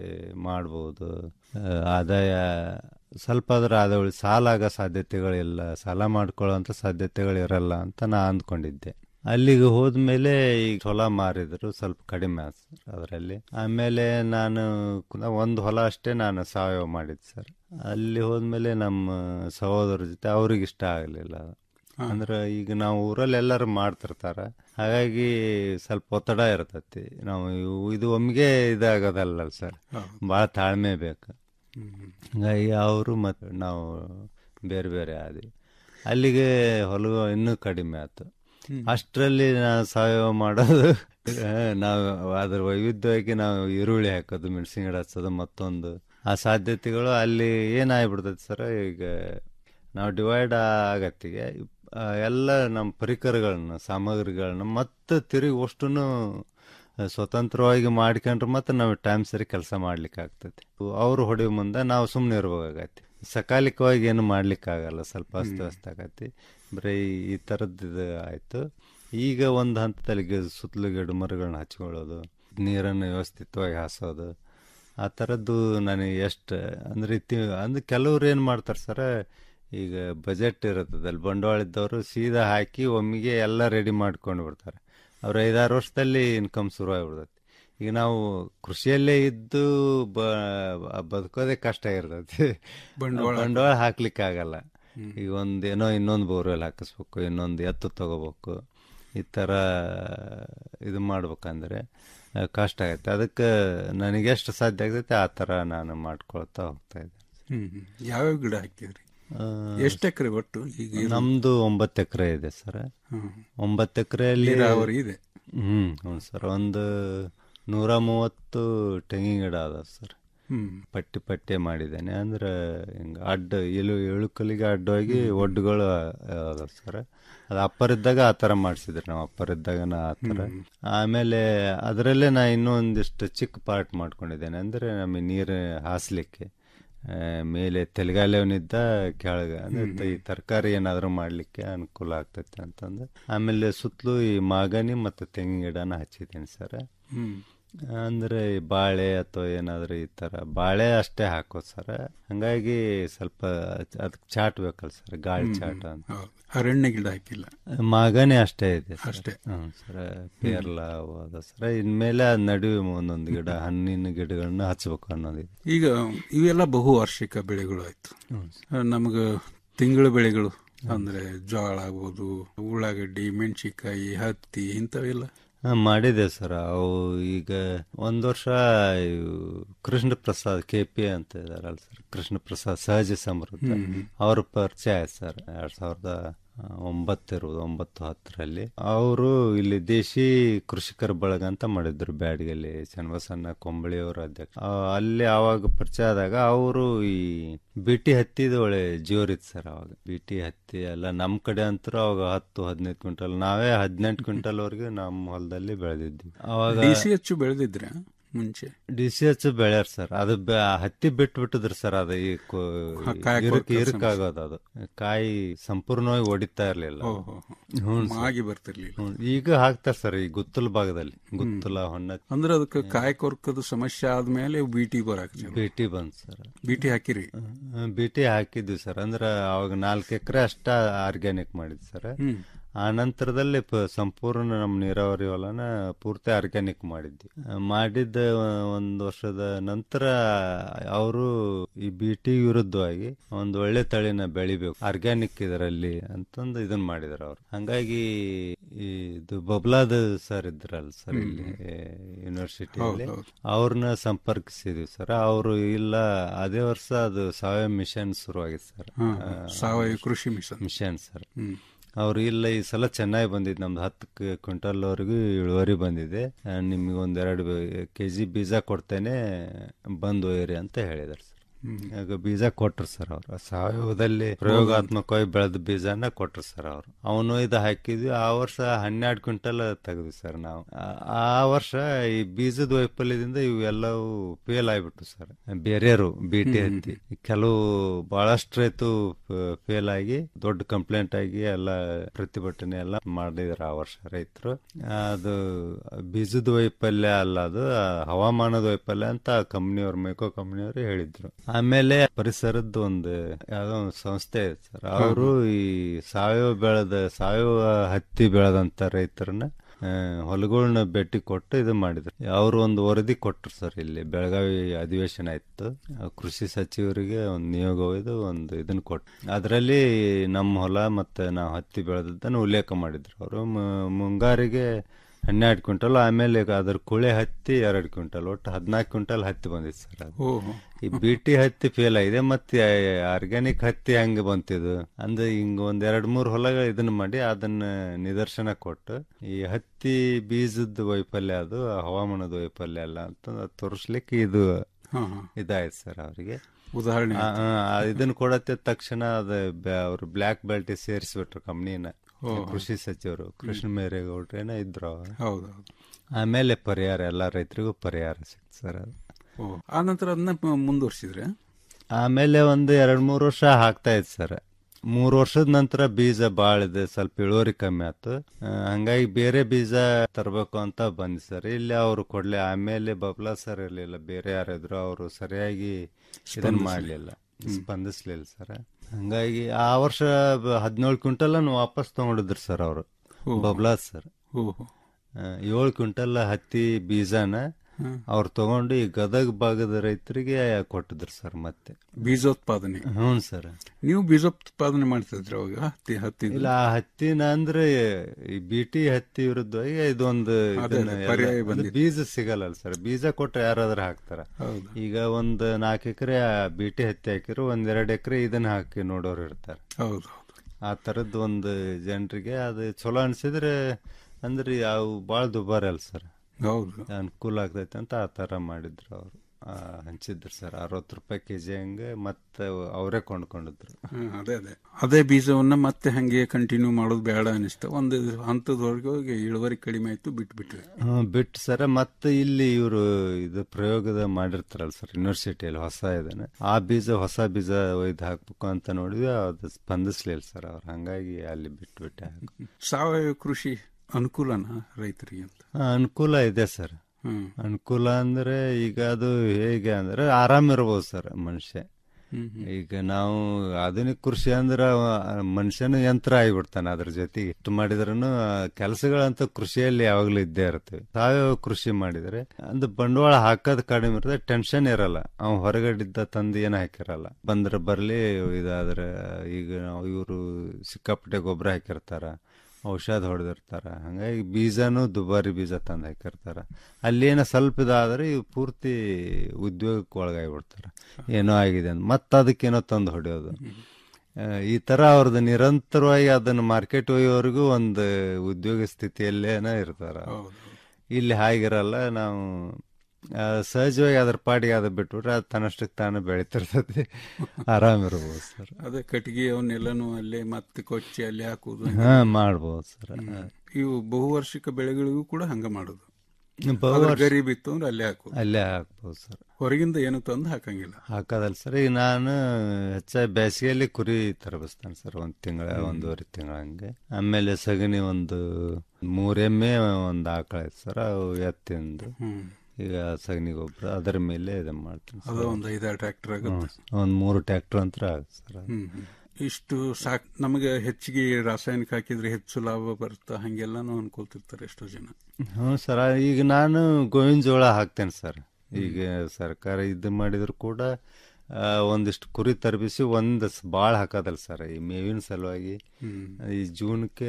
ಮಾಡ್ಬೋದು ಆ, ಆದಾಯ ಸ್ವಲ್ಪ ಆದ್ರೆ ಆದಾಯ ಉಳಿ ಸಾಲ ಆಗೋ ಸಾಧ್ಯತೆಗಳಿಲ್ಲ ಸಾಲ ಮಾಡ್ಕೊಳ್ಳೋಂಥ ಸಾಧ್ಯತೆಗಳು ಇರಲ್ಲ ಅಂತ ನಾ ಅಂದ್ಕೊಂಡಿದ್ದೆ ಅಲ್ಲಿಗೆ ಹೋದ್ಮೇಲೆ ಈಗ ಹೊಲ ಮಾರಿದ್ರು ಸ್ವಲ್ಪ ಕಡಿಮೆ ಆಯ್ತು ಸರ್ ಅದರಲ್ಲಿ ಆಮೇಲೆ ನಾನು ಕು- ಒಂದು ಹೊಲ ಅಷ್ಟೇ ನಾನು ಸಾವಯವ ಮಾಡಿದ್ದು ಸರ್ ಅಲ್ಲಿ ಹೋದ್ಮೇಲೆ ನಮ್ಮ ಸಹೋದರ ಜೊತೆ ಅವ್ರಿಗೆ ಇಷ್ಟ ಆಗಲಿಲ್ಲ ಅಂದ್ರೆ ಈಗ ನಾವು ಊರಲ್ಲಿ ಎಲ್ಲರೂ ಮಾಡ್ತಿರ್ತಾರ ಹಾಗಾಗಿ ಸ್ವಲ್ಪ ಒತ್ತಡ ಇರ್ತೈತಿ ನಾವು ಇವು- ಇದು ಒಮ್ಮೆಗೆ ಇದಾಗೋದಲ್ಲ ಸರ್ ಹೌದು. ಭಾಳ ತಾಳ್ಮೆ ಬೇಕು ಹಂಗಾಗಿ ಅವರು ಮತ್ತು ನಾವು ಬೇರೆ ಬೇರೆ ಆದ್ವಿ ಅಲ್ಲಿಗೆ ಹೊಲ ಇನ್ನೂ ಕಡಿಮೆ ಆಯ್ತು ಅಷ್ಟರಲ್ಲಿ ನಾವು ಸಾವಯವ ಮಾಡೋದು ಆ, ನಾವು ಅದ್ರ ವೈವಿಧ್ಯವಾಗಿ ನಾವು ಈರುಳ್ಳಿ ಹಾಕೋದು ಮೆಣಸಿನ ಗಿಡ ಹಚ್ಚೋದು ಮತ್ತೊಂದು ಆ ಸಾಧ್ಯತೆಗಳು ಅಲ್ಲಿ ಏನಾಗ್ಬಿಡ್ತೈತೆ ಸರ್ ಈಗ ನಾವು ಡಿವೈಡ್ ಆಗತ್ತಿಗೆ ಆ, ಎಲ್ಲ ನಮ್ಮ ಪರಿಕರಗಳನ್ನ ಸಾಮಗ್ರಿಗಳನ್ನ ಮತ್ತೆ ತಿರುಗಿ ಅಷ್ಟನ್ನು ಸ್ವತಂತ್ರವಾಗಿ ಮಾಡ್ಕೊಂಡ್ರೆ ಮತ್ತೆ ನಾವು ಟೈಮ್ ಸರಿ ಕೆಲಸ ಮಾಡ್ಲಿಕ್ಕೆ ಆಗ್ತೈತಿ ಅವ್ರು ಹೊಡೆಯೋ ಮುಂದೆ ನಾವು ಸುಮ್ಮನೆ ಇರ್ಬೇಕಾಗತ್ತೆ ಸಕಾಲಿಕವಾಗಿ ಏನು ಮಾಡ್ಲಿಕ್ಕೆ ಆಗಲ್ಲ ಸ್ವಲ್ಪ ಅಸ್ತವ್ಯಸ್ತ ಆಗತ್ತೆ ಬರೀ ಈ- ಈ ಥರದ್ದು ಇದು ಆಯ್ತು ಈಗ ಒಂದು ಹಂತದಲ್ಲಿ ಗಿ- ಸುತ್ತಲೂ ಗಿಡ ಮರಗಳನ್ನ ಹಚ್ಕೊಳ್ಳೋದು ನೀರನ್ನು ವ್ಯವಸ್ಥಿತವಾಗಿ ಹಾಸೋದು ಆ ಥರದ್ದು ನನಗೆ ಎಷ್ಟು ಅಂದ್ರೆ ಇತ್ತಿ ಅಂದ್ರೆ ಕೆಲವ್ರು ಏನು ಮಾಡ್ತಾರೆ ಸರ ಈಗ ಬಜೆಟ್ ಇರುತ್ತದಲ್ಲಿ ಬಂಡವಾಳ ಇದ್ದವರು ಸೀದಾ ಹಾಕಿ ಒಮ್ಮಿಗೆ ಎಲ್ಲ ರೆಡಿ ಮಾಡ್ಕೊಂಡು ಬಿಡ್ತಾರೆ ಅವ್ರು ಐದಾರು ವರ್ಷದಲ್ಲಿ ಇನ್ಕಮ್ ಶುರು ಆಗ್ಬಿಡ್ತೈತಿ ಈಗ ನಾವು ಕೃಷಿಯಲ್ಲೇ ಇದ್ದು ಬ ಬದುಕೋದೇ ಕಷ್ಟ ಇರ್ತೈತಿ ಬಂಡವಾಳ ಬಂಡವಾಳ ಹಾಕ್ಲಿಕ್ಕೆ ಆಗಲ್ಲ ಈಗ ಒಂದು ಏನೋ ಇನ್ನೊಂದು ಬೋರ್ವೆಲ್ ಹಾಕಿಸ್ಬೇಕು ಇನ್ನೊಂದು ಎತ್ತು ತಗೋಬೇಕು ಈ ಥರ ಇದು ಮಾಡ್ಬೇಕಂದ್ರೆ ಆ, ಕಷ್ಟ ಆಗತ್ತೆ ಅದಕ್ಕೆ ನನಗೆ ಎಷ್ಟು ಸಾಧ್ಯ ಆಗ್ತೈತೆ ಆ ಥರ ನಾನು ಮಾಡ್ಕೊಳ್ತಾ ಹೋಗ್ತಾ ಇದ್ದೆ ಹ್ಮ್ ಹ್ಮ್. ಯಾವ್ಯಾವ ಗಿಡ ಹಾಕಿದ್ರಿ ಎಷ್ಟು ಎಕರೆ ಒಟ್ಟು ಈಗ ಇರೋದು? ನಮ್ದು ಒಂಬತ್ತು ಎಕರೆ ಇದೆ ಸರ್ ಹ್ಮ್. ಒಂಬತ್ತು ಎಕರೆಯಲ್ಲಿ ನೀರಾವರಿ ಇದೆ. ಹ್ಮ್ ಹ್ಞೂ ಸರ್ ಒಂದು ನೂರ ಮೂವತ್ತು ತೆಂಗಿನ ಗಿಡ ಅದ ಸರ್ ಹ್ಮ್. ಪಟ್ಟಿ ಪಟ್ಟಿ ಮಾಡಿದ್ದೇನೆ ಅಂದ್ರೆ ಹಿಂಗ ಅಡ್ಡ ಇಳು ಇಳುಕಲಿಗೆ ಅಡ್ಡವಾಗಿ ಒಡ್ಡುಗಳು ಅದಾವ ಸರ್ ಅದು ಅಪ್ಪರಿದ್ದಾಗ ಆ ಥರ ಮಾಡಿಸಿದ್ರಿ ನಾವು ಅಪ್ಪರಿದ್ದಾಗನ ಆ ಥರ ಆಮೇಲೆ ಅದರಲ್ಲೇ ನಾ ಇನ್ನೂ ಒಂದಿಷ್ಟು ಚಿಕ್ಕ ಪಾರ್ಟ್ ಮಾಡ್ಕೊಂಡಿದ್ದೇನೆ ಅಂದ್ರೆ ನಮಗೆ ನೀರು ಹಾಸ್ಲಿಕ್ಕೆ ಆ, ಮೇಲೆ ತೆಲಗಾಲವನಿದ್ದ ಕೆಳಗೆ ಅಂದ್ರೆ ಈ ತರಕಾರಿ ಏನಾದರೂ ಮಾಡಲಿಕ್ಕೆ ಅನುಕೂಲ ಆಗ್ತೈತೆ ಅಂತಂದು ಆಮೇಲೆ ಸುತ್ತಲೂ ಈ ಮಾಗನಿ ಮತ್ತು ತೆಂಗಿನ ಗಿಡನ ಹಚ್ಚಿದ್ದೀನಿ ಸರ್ ಹ್ಮ್. ಅಂದ್ರೆ ಈ ಬಾಳೆ ಅಥವಾ ಏನಾದರೂ ಈ ಥರ ಬಾಳೆ ಅಷ್ಟೇ ಹಾಕೋದು ಸರ್ ಹಂಗಾಗಿ ಸ್ವಲ್ಪ ಅದಕ್ಕೆ ಚಾಟ್ ಬೇಕಲ್ಲ ಸರ್ ಗಾಳಿ ಹ್ಮ್, ಚಾಟ್ ಅಂತ ಹೌದು. ಅರಣ್ಯ ಗಿಡ ಹಾಕಿಲ್ಲ ಮಾಗನೇ ಅಷ್ಟೇ ಇದೆ ಸರ್. ಅಷ್ಟೇ. ಹ್ಮ್ ಸರ್ ಪೇರ್ಲ ಅವು ಅದ ಸರ್ ಇನ್ಮೇಲೆ ಅದ್ ನಡುವೆ ಒಂದೊಂದು ಗಿಡ ಹಣ್ಣಿನ ಗಿಡಗಳನ್ನ ಹಚ್ಬೇಕು ಅನ್ನೋದಿದೆ ಈಗ ಇವೆಲ್ಲ ಬಹುವಾರ್ಷಿಕ ಬೆಳೆಗಳು ಆಯ್ತು ನಮಗ ತಿಂಗಳ ಬೆಳೆಗಳು ಅಂದ್ರೆ ಜೋಳ ಆಗ್ಬೋದು ಉಳ್ಳಾಗಡ್ಡಿ ಮೆಣಸಿಕಾಯಿ ಹತ್ತಿ ಇಂಥವೆಲ್ಲ ಹಾ, ಮಾಡಿದೆ ಸರ್ ಅವು ಈಗ ಒಂದ್ ವರ್ಷ ಇವು ಕೃಷ್ಣ ಪ್ರಸಾದ್ ಕೆ ಪಿ ಅಂತ ಇದಾರಲ್ಲ ಸರ್ ಕೃಷ್ಣ ಪ್ರಸಾದ್ ಸಹಜ ಸಮೃದ್ಧ ಹ್ಮ್, ಹ್ಮ್. ಅವ್ರ ಪರಿಚಯ ಆಯ್ತು ಸರ್ ಎರಡ್ ಸಾವಿರದ ಆ, ಒಂಬತ್ತು ಇರುವುದು ಒಂಬತ್ತು ಹತ್ತರಲ್ಲಿ ಅವರು ಇಲ್ಲಿ ದೇಶಿ ಕೃಷಿಕರ ಬಳಗ ಅಂತ ಮಾಡಿದ್ರು ಬ್ಯಾಡಗಲ್ಲಿ ಚನ್ನಬಸಣ್ಣ ಕೊಂಬಳಿ ಅವರ ಅಧ್ಯಕ್ಷ ಆ, ಅಲ್ಲಿ ಆವಾಗ ಪರಿಚಯ ಆದಾಗ ಅವರು ಈ ಬಿಟಿ ಹತ್ತಿದ ಒಳ್ಳೆ ಜೋರಿತ್ತು ಸರ್ ಅವಾಗ ಬಿಟಿ ಹತ್ತಿ ಎಲ್ಲ ನಮ್ಮ ಕಡೆ ಅಂತೂ ಅವಾಗ ಹತ್ತು ಹದಿನೈದು ಕ್ವಿಂಟಲ್ ನಾವೇ ಹದಿನೆಂಟು ಕ್ವಿಂಟಲ್ ವರೆಗೂ ನಮ್ಮ ಹೊಲದಲ್ಲಿ ಬೆಳೆದಿದ್ವಿ ಅವಾಗ ಡಿ ಸಿ ಎಚ್ ಬೆಳೆದಿದ್ರ ಮುಂಚೆ ಡಿ ಸಿ ಎಚ್ ಬೆಳ್ಯಾರ ಸರ್ ಅದು ಬೆ- ಹತ್ತಿ ಬಿಟ್ಟು ಬಿಟ್ಟಿದ್ರು ಸರ್ ಅದು ಈ ಕೊ- ಹಾ, ಕಾಯಿ ಇರುಕ್ ಕೊರಕ ಇರುಕ್ ಸಮಸ್ಯೆ. ಆಗೋದು ಅದು ಕಾಯಿ ಸಂಪೂರ್ಣವಾಗಿ ಹೊಡಿತಾ ಇರ್ಲಿಲ್ಲ ಓ, ಹೋ, ಹೋ. ಹ್ಞೂ ಸರ್. ಮಾಗಿ ಬರ್ತಿರ್ಲಿಲ್ಲ. ಹ್ಞೂ. ಈಗ ಹಾಕ್ತಾರೆ ಸರ್ ಈ ಗುತ್ತಲ ಭಾಗದಲ್ಲಿ ಗುತ್ತಲ ಹೊನ್ನ ಅಂದ್ರೆ ಅದಕ್ಕೆ ಕಾಯಿ ಕೊರಕದ ಸಮಸ್ಯೆ ಆದ್ಮೇಲೆ ಬಿಟಿ ಬರಾಕ್ ಬಿಟಿ ಬಂದ್ ಸರ್ ಬಿಟಿ ಹಾಕಿರಿ ಬಿಟಿ ಹಾಕಿದ್ವಿ ಸರ್ ಅಂದ್ರೆ ಅವಾಗ ನಾಲ್ಕು ಎಕರೆ ಅಷ್ಟ ಆರ್ಗ್ಯಾನಿಕ್ ಮಾಡಿದ್ವಿ ಸರ್ ಹ್ಮ್. ಆ ನಂತರದಲ್ಲಿ ಪ- ಸಂಪೂರ್ಣ ನಮ್ಮ ನೀರಾವರಿ ಹೊಲನ ಪೂರ್ತಿ ಆರ್ಗ್ಯಾನಿಕ್ ಮಾಡಿದ್ವಿ ಆ, ಮಾಡಿದ್ದ ಒಂದು ವರ್ಷದ ನಂತರ ಅವರು ಈ ಬಿಟಿ ವಿರುದ್ಧವಾಗಿ ಒಂದು ಒಳ್ಳೆ ತಳಿನ ಬೆಳಿಬೇಕು ಆರ್ಗ್ಯಾನಿಕ್ ಇದರಲ್ಲಿ ಅಂತಂದು ಇದನ್ನ ಮಾಡಿದ್ರು ಅವ್ರು ಹಂಗಾಗಿ ಈ ಇದು ಬಬ್ಲಾದ ಸರ್ ಇದ್ರಲ್ಲ ಸರ್ ಇಲ್ಲಿ ಯೂನಿವರ್ಸಿಟಿಯಲ್ಲಿ ಹೌದು, ಹೌದು. ಅವ್ರನ್ನ ಸಂಪರ್ಕಿಸಿದ್ವಿ ಸರ್ ಅವರು ಇಲ್ಲ ಅದೇ ವರ್ಷ ಅದು ಸಾವಯವ ಮಿಷನ್ ಶುರುವಾಗಿತ್ತು ಸರ್ ಹಾ, ಆ, ಸಾವಯವ ಕೃಷಿ ಮಿಷನ್ ಮಿಷನ್ ಸರ್ ಹ್ಮ್. ಅವ್ರು ಇಲ್ಲ ಈ ಸಲ ಚೆನ್ನಾಗಿ ಬಂದಿದೆ ನಮ್ದು ಹತ್ತು ಕ್ವಿಂಟಲ್ ವರೆಗೂ ಇಳುವರಿ ಬಂದಿದೆ ನಿಮಗೆ ಒಂದೆರಡು ಕೆ ಜಿ ಬೀಜ ಕೊಡ್ತೇನೆ ಬಂದು ಒಯ್ಯಿರಿ ಅಂತ ಹೇಳಿದಾರೆ ಸರ್ ಹ್ಮ್. ಈಗ ಬೀಜ ಕೊಟ್ರು ಸರ್ ಅವ್ರು ಸಾವಯವದಲ್ಲಿ ಪ್ರಯೋಗಾತ್ಮಕವಾಗಿ ಬೆಳೆದ ಬೀಜನ ಕೊಟ್ರು ಸರ್ ಅವರು ಅವನು ಇದು ಹಾಕಿದ್ವಿ ಆ ವರ್ಷ ಹನ್ನೆರಡು ಕ್ವಿಂಟಲ್ ತೆಗೆದ್ವಿ ಸರ್ ನಾವು ಆ- ಆ ವರ್ಷ ಈ ಬೀಜದ ವೈಫಲ್ಯದಿಂದ ಇವೆಲ್ಲವೂ ಫೇಲ್ ಆಗ್ಬಿಟ್ಟು ಸರ್ ಬೇರೆಯವರು ಬಿಟಿ ಹ್ಮ್. ಹತ್ತಿ ಕೆಲವು ಬಹಳಷ್ಟು ರೈತು ಫೇಲ್ ಆಗಿ ದೊಡ್ಡ ಕಂಪ್ಲೇಂಟ್ ಆಗಿ ಎಲ್ಲ ಪ್ರತಿಭಟನೆ ಎಲ್ಲ ಮಾಡಿದ್ರು ಆ ವರ್ಷ ರೈತರು ಅದು ಬೀಜದ ವೈಫಲ್ಯ ಅಲ್ಲ ಅದು ಆ ಹವಾಮಾನದ ವೈಫಲ್ಯ ಅಂತ ಕಂಪ್ನಿಯವ್ರು ಮೇಕೋ ಕಂಪ್ನಿಯವರು ಹೇಳಿದ್ರು ಆಮೇಲೆ ಪರಿಸರದ್ದು ಒಂದು ಯಾವ್ದೋ ಒಂದು ಸಂಸ್ಥೆ ಇದೆ ಸರ್ ಅವರು ಈ ಸಾವಯವ ಬೆಳೆದ ಸಾವಯವ ಹತ್ತಿ ಬೆಳೆದಂತ ರೈತರನ್ನ ಆ, ಹೊಲಗಳನ್ನ ಭೇಟಿ ಕೊಟ್ಟು ಇದು ಮಾಡಿದ್ರು ಅವರು ಒಂದು ವರದಿ ಕೊಟ್ರು ಸರ್ ಇಲ್ಲಿ ಬೆಳಗಾವಿ ಅಧಿವೇಶನ ಇತ್ತು ಆ, ಕೃಷಿ ಸಚಿವರಿಗೆ ಒಂದು ನಿಯೋಗ ಒಯ್ದು ಒಂದು ಇದನ್ನ ಕೊಟ್ಟು ಅದರಲ್ಲಿ ನಮ್ಮ ಹೊಲ ಮತ್ತೆ ನಾವು ಹತ್ತಿ ಬೆಳೆದದ್ದನ್ನು ಉಲ್ಲೇಖ ಮಾಡಿದ್ರು ಅವರು ಮುಂಗಾರಿಗೆ ಹನ್ನೆರಡು ಕ್ವಿಂಟಲ್ ಆಮೇಲೆ ಈಗ ಅದ್ರ ಕುಳೆ ಹತ್ತಿ ಎರಡು ಕ್ವಿಂಟಲ್ ಒಟ್ಟು ಹದಿನಾಲ್ಕು ಕ್ವಿಂಟಲ್ ಹತ್ತಿ ಬಂದಿತ್ತು ಸರ್ ಅದು ಓಹೋ. ಈ ಬಿಟಿ ಹತ್ತಿ ಫೇಲ್ ಆಗಿದೆ ಮತ್ತೆ ಆರ್ಗ್ಯಾನಿಕ್ ಹತ್ತಿ ಹಂಗೆ ಬಂತಿದ್ದು ಅಂದ್ರೆ ಹಿಂಗ ಒಂದ್ ಎರಡ್ ಮೂರ್ ಹೊಲಗಳು ಇದನ್ನ ಮಾಡಿ ಅದನ್ನ ನಿದರ್ಶನ ಕೊಟ್ಟು ಈ ಹತ್ತಿ ಬೀಜದ ವೈಫಲ್ಯ ಅದು ಹವಾಮಾನದ ವೈಫಲ್ಯ ಅಲ್ಲ ಅಂತ ತೋರಿಸ್ಲಿಕ್ಕೆ ಇದು ಹಾ, ಹಾ. ಇದಾಯ್ತು ಸರ್ ಅವರಿಗೆ ಉದಾಹರಣೆ ಆ, ಆ, ಇದನ್ನ ಕೊಡತ್ತೆ ತಕ್ಷಣ ಅದು ಅವರು ಬ್ಲ್ಯಾಕ್ ಬೆಲ್ಟ್ ಸೇರಿಸ್ಬಿಟ್ರು ಕಂಪ್ನಿನ ಓಹೋ. ಕೃಷಿ ಸಚಿವರು ಕೃಷ್ಣ ಮೇರೇಗೌಡ್ರೇನ ಇದ್ರು ಅವಾಗ. ಹೌದೌದು ಆಮೇಲೆ ಪರಿಹಾರ ಎಲ್ಲ ರೈತರಿಗೂ ಪರಿಹಾರ ಸಿಕ್ತು ಸರ್ ಅದು ಓ ಆ ನಂತರ ಅದನ್ನ ಮುಂದುವರ್ಸಿದ್ರೆ ಆಮೇಲೆ ಒಂದು ಎರಡ್ ಮೂರು ವರ್ಷ ಹಾಕ್ತಾ ಇತ್ತು ಸರ್ ಮೂರು ವರ್ಷದ ನಂತರ ಬೀಜ ಭಾಳ ಇದೆ ಸ್ವಲ್ಪ ಇಳುವರಿ ಕಮ್ಮಿ ಆಯ್ತು ಆ, ಹಂಗಾಗಿ ಬೇರೆ ಬೀಜ ತರಬೇಕು ಅಂತ ಬಂದ್ ಸರ್ ಇಲ್ಲಿ ಅವರು ಕೊಡ್ಲಿ ಆಮೇಲೆ ಬಬ್ಲಾ ಸರ್ ಇರಲಿಲ್ಲ ಬೇರೆ ಯಾರಿದ್ರು ಅವರು ಸರಿಯಾಗಿ ಇದನ್ನ ಸ್ಪಂದಿಸ್ಲಿ. ಮಾಡಲಿಲ್ಲ ಸ್ಪಂದಿಸ್ಲಿಲ್ಲ ಸರ್ ಹಂಗಾಗಿ ಆ ವರ್ಷ ಹದಿನೇಳು ಕ್ವಿಂಟಲ್ ವಾಪಸ್ ತಗೊಂಡಿದ್ರು ಸರ್ ಅವರು ಓಹೋ. ಬಬ್ಲಾ ಸರ್ ಓಹೋ. ಏಳು ಕ್ವಿಂಟಲ್ ಹತ್ತಿ ಬೀಜನ ಹ್ಮ್. ಅವ್ರು ತಗೊಂಡು ಈ ಗದಗ ಭಾಗದ ರೈತರಿಗೆ ಕೊಟ್ಟಿದ್ರು ಸರ್ ಮತ್ತೆ ಬೀಜೋತ್ಪಾದನೆ ಹ್ಞೂ ಸರ್ ನೀವು ಬೀಜೋತ್ಪಾದನೆ ಮಾಡ್ತಿದ್ರಿ ಅವಾಗ ಹತ್ತಿ ಹತ್ತಿ ಇಲ್ಲ ಆ ಹತ್ತಿನ ಅಂದ್ರೆ ಈ ಬಿಟಿ ಹತ್ತಿ ವಿರುದ್ಧವಾಗಿ ಇದೊಂದು ಅದೇ, ಇದನ್ನ ಅದೇ, ಪರ್ಯಾಯ ಎಲ್ಲ- ಬಂದಿದೆ. ಅದು ಬೀಜ ಸಿಗಲ್ಲ ಸರ್ ಬೀಜ ಕೊಟ್ರೆ ಯಾರಾದ್ರೂ ಹಾಕ್ತಾರ ಹೌದು. ಈಗ ಒಂದ್ ನಾಲ್ಕು ಎಕರೆ ಬಿಟಿ ಹತ್ತಿ ಹಾಕಿರೋ ಒಂದ್ ಎರಡ್ ಎಕರೆ ಇದನ್ನ ಹಾಕಿ ನೋಡೋರು ಇರ್ತಾರೆ ಹೌದು ಆ ತರದ್ ಒಂದು ಜನರಿಗೆ ಅದು ಚಲೋ ಅನ್ಸಿದ್ರೆ ಅಂದ್ರೆ ಅವು ಬಾಳ ದುಬಾರಿ ಅಲ್ಲ ಸರ್ ಹೌದು ಅನುಕೂಲ ಆಗ್ತೈತೆ ಅಂತ ಆ ತರ ಮಾಡಿದ್ರು ಅವರು ಹಂಚಿದ್ರು ಸರ್ ಅರವತ್ತು ರೂಪಾಯಿ ಕೆಜಿ ಹಂಗೆ ಮತ್ತೆ ಅವರೇ ಕೊಂಡ್ಕೊಂಡಿದ್ರು ಹ್ಮ್, ಅದೇ ಅದೇ ಅದೇ ಬೀಜವನ್ನ ಮತ್ತೆ ಹಂಗೆ ಕಂಟಿನ್ಯೂ ಮಾಡೋದು ಬೇಡ ಅನಿಸ್ತು ಒಂದು ಹಂತದವರೆಗೆ ಹೋಗಿ ಇಳುವರಿ ಕಡಿಮೆ ಆಯ್ತು ಬಿಟ್ಬಿಟ್ವಿ ಹ್ಮ್ ಬಿಟ್ಟು ಸರ್ ಮತ್ತೆ ಇಲ್ಲಿ ಇವರು ಇದು ಪ್ರಯೋಗದ ಮಾಡಿರ್ತಾರಲ್ಲ ಸರ್ ಯೂನಿವರ್ಸಿಟಿಯಲ್ಲಿ ಹೊಸ ಇದನ್ನ ಆ ಬೀಜ ಹೊಸ ಬೀಜ ಒಯ್ದು ಹಾಕ್ಬೇಕು ಅಂತ ನೋಡಿದ್ವಿ ಅದು ಸ್ಪಂದಿಸ್ಲಿಲ್ಲ ಸರ್ ಅವ್ರು ಹಂಗಾಗಿ ಅಲ್ಲಿ ಬಿಟ್ಬಿಟ್ಟೆ ಸಾವಯವ ಕೃಷಿ ಅನುಕೂಲನ ರೈತರಿಗೆ ಅಂತ ಹಾ, ಅನುಕೂಲ ಇದೆ ಸರ್ ಹ್ಮ್. ಅನುಕೂಲ ಅಂದ್ರೆ ಈಗ ಅದು ಹೇಗೆ ಅಂದ್ರೆ ಆರಾಮ್ ಇರ್ಬೋದು ಸರ್ ಮನುಷ್ಯ ಹ್ಮ್, ಹ್ಮ್. ಈಗ ನಾವು ಆಧುನಿಕ ಕೃಷಿ ಅಂದ್ರೆ ಅವ ಮನುಷ್ಯನ ಯಂತ್ರ ಆಗಿಬಿಡ್ತಾನೆ ಅದ್ರ ಜೊತೆಗೆ ಇಷ್ಟು ಮಾಡಿದ್ರೂ ಕೆಲಸಗಳಂತ ಕೃಷಿಯಲ್ಲಿ ಯಾವಾಗ್ಲೂ ಇದ್ದೇ ಇರ್ತವೆ ಸಾವಯವ ಕೃಷಿ ಮಾಡಿದ್ರೆ ಅದು ಬಂಡವಾಳ ಹಾಕೋದ್ ಕಡಿಮೆ ಇರ್ತದೆ ಟೆನ್ಷನ್ ಇರಲ್ಲ ಅವ್ ಹೊರಗಡಿದ್ದ ತಂದು ಏನು ಹಾಕಿರಲ್ಲ ಬಂದ್ರೆ ಬರ್ಲಿ ಇದಾದ್ರೆ ಈಗ ಇವರು ಸಿಕ್ಕಾಪಟ್ಟೆ ಗೊಬ್ಬರ ಹಾಕಿರ್ತಾರ ಔಷಧ ಹೊಡೆದಿರ್ತಾರ ಹಂಗಾಗಿ ಬೀಜನೂ ದುಬಾರಿ ಬೀಜ ತಂದು ಹಾಕಿರ್ತಾರ ಅಲ್ಲೇನೋ ಸ್ವಲ್ಪ ಇದಾದ್ರೆ ಇವು ಪೂರ್ತಿ ಉದ್ಯೋಗಕ್ಕೆ ಒಳಗಾಗ್ಬಿಡ್ತಾರ ಏನೋ ಆಗಿದೆ ಅಂತ ಮತ್ತೆ ಅದಕ್ಕೇನೋ ತಂದು ಹೊಡೆಯೋದು ಆ, ಈ ತರ ಅವ್ರದ್ದು ನಿರಂತರವಾಗಿ ಅದನ್ನು ಮಾರ್ಕೆಟ್ ಒಯ್ಯೋವರೆಗೂ ಒಂದು ಉದ್ಯೋಗ ಸ್ಥಿತಿಯಲ್ಲೇನ ಇರ್ತಾರ ಇಲ್ಲಿ ಹಾಗಿರಲ್ಲ ನಾವು ಆ, ಸಹಜವಾಗಿ ಅದ್ರ ಪಾಡಿಗೆ ಅದು ಬಿಟ್ಬಿಟ್ರೆ ಅದು ತನ್ನಷ್ಟಕ್ಕೆ ತಾನು ಬೆಳಿತಿರ್ತದೆ ಆರಾಮಿರ್ಬೋದು ಸರ್ ಅದೇ ಕಟ್ಟಿಗೆ ಅವನ್ನೆಲ್ಲನೂ ಅಲ್ಲೇ ಮತ್ತೆ ಕೊಚ್ಚಿ ಅಲ್ಲಿ ಹಾಕುದು ಹಾ ಮಾಡ್ಬೋದು ಸರ್ ಹ್ಮ್. ಇವು ಬಹುವಾರ್ಷಿಕ ಬೆಳೆಗಳಿಗೂ ಕೂಡ ಹಂಗ ಮಾಡುದು ಬಹುವಾರ್ಷ- ಅದ್ರ ಗರಿ ಬಿತ್ತು ಅಂದ್ರೆ ಅಲ್ಲೇ ಹಾಕುದು ಅಲ್ಲೇ ಹಾಕ್ಬೋದು ಸರ್ ಹೊರಗಿಂದ ಏನು ತಂದು ಹಾಕಂಗಿಲ್ಲ ಹಾಕೋದಲ್ಲ ಸರ್ ಈಗ ನಾನು ಹೆಚ್ಚಾಗಿ ಬೇಸಿಗೆಯಲ್ಲಿ ಕುರಿ ತರಬಿಸ್ತಾನೆ ಸರ್ ಒಂದು ತಿಂಗಳ ಒಂದೂವರೆ ತಿಂಗಳ ಹಂಗೆ ಆಮೇಲೆ ಸಗಣಿ ಒಂದು ಮೂರ್ ಎಮ್ಮೆ ಒಂದು ಆಕಳ ಐತೆ ಸರ್ ಅವು ಎತ್ತಿಂದು ಹ್ಮ್. ಈಗ ಸಗಣಿ ಗೊಬ್ಬರ ಅದರ ಮೇಲೆ ಇದನ್ನ ಮಾಡ್ತೀನಿ ಅದು ಒಂದು ಐದಾರು ಟ್ರ್ಯಾಕ್ಟರ್ ಆಗುತ್ತೆ ಒಂದು ಮೂರು ಟ್ರ್ಯಾಕ್ಟರ್ ಅಂತ ಆಗುತ್ತೆ ಸರ್ ಅದು. ಹ್ಮ್ ಹ್ಮ್. ಇಷ್ಟು ಸಾಕ್ ನಮಗೆ ಹೆಚ್ಚಿಗೆ ರಾಸಾಯನಿಕ ಹಾಕಿದ್ರೆ ಹೆಚ್ಚು ಲಾಭ ಬರುತ್ತಾ ಹಂಗೆಲ್ಲಾನು ಅನ್ಕೊಳ್ತಿರ್ತಾರೆ ಎಷ್ಟೋ ಜನ ಹ್ಞೂ ಸರ್ ಈಗ ನಾನು ಗೋವಿನ ಜೋಳ ಹಾಕ್ತೇನೆ ಸರ್ ಈಗ ಸರ್ಕಾರ ಇದು ಮಾಡಿದ್ರು ಕೂಡ ಆ, ಒಂದಿಷ್ಟು ಕುರಿ ತರಬಿಸಿ ಒಂದು ಭಾಳ ಹಾಕೋದಲ್ಲ ಸರ್ ಈ ಮೇವಿನ ಸಲುವಾಗಿ ಹ್ಮ್. ಈ ಜೂನ್ಗೆ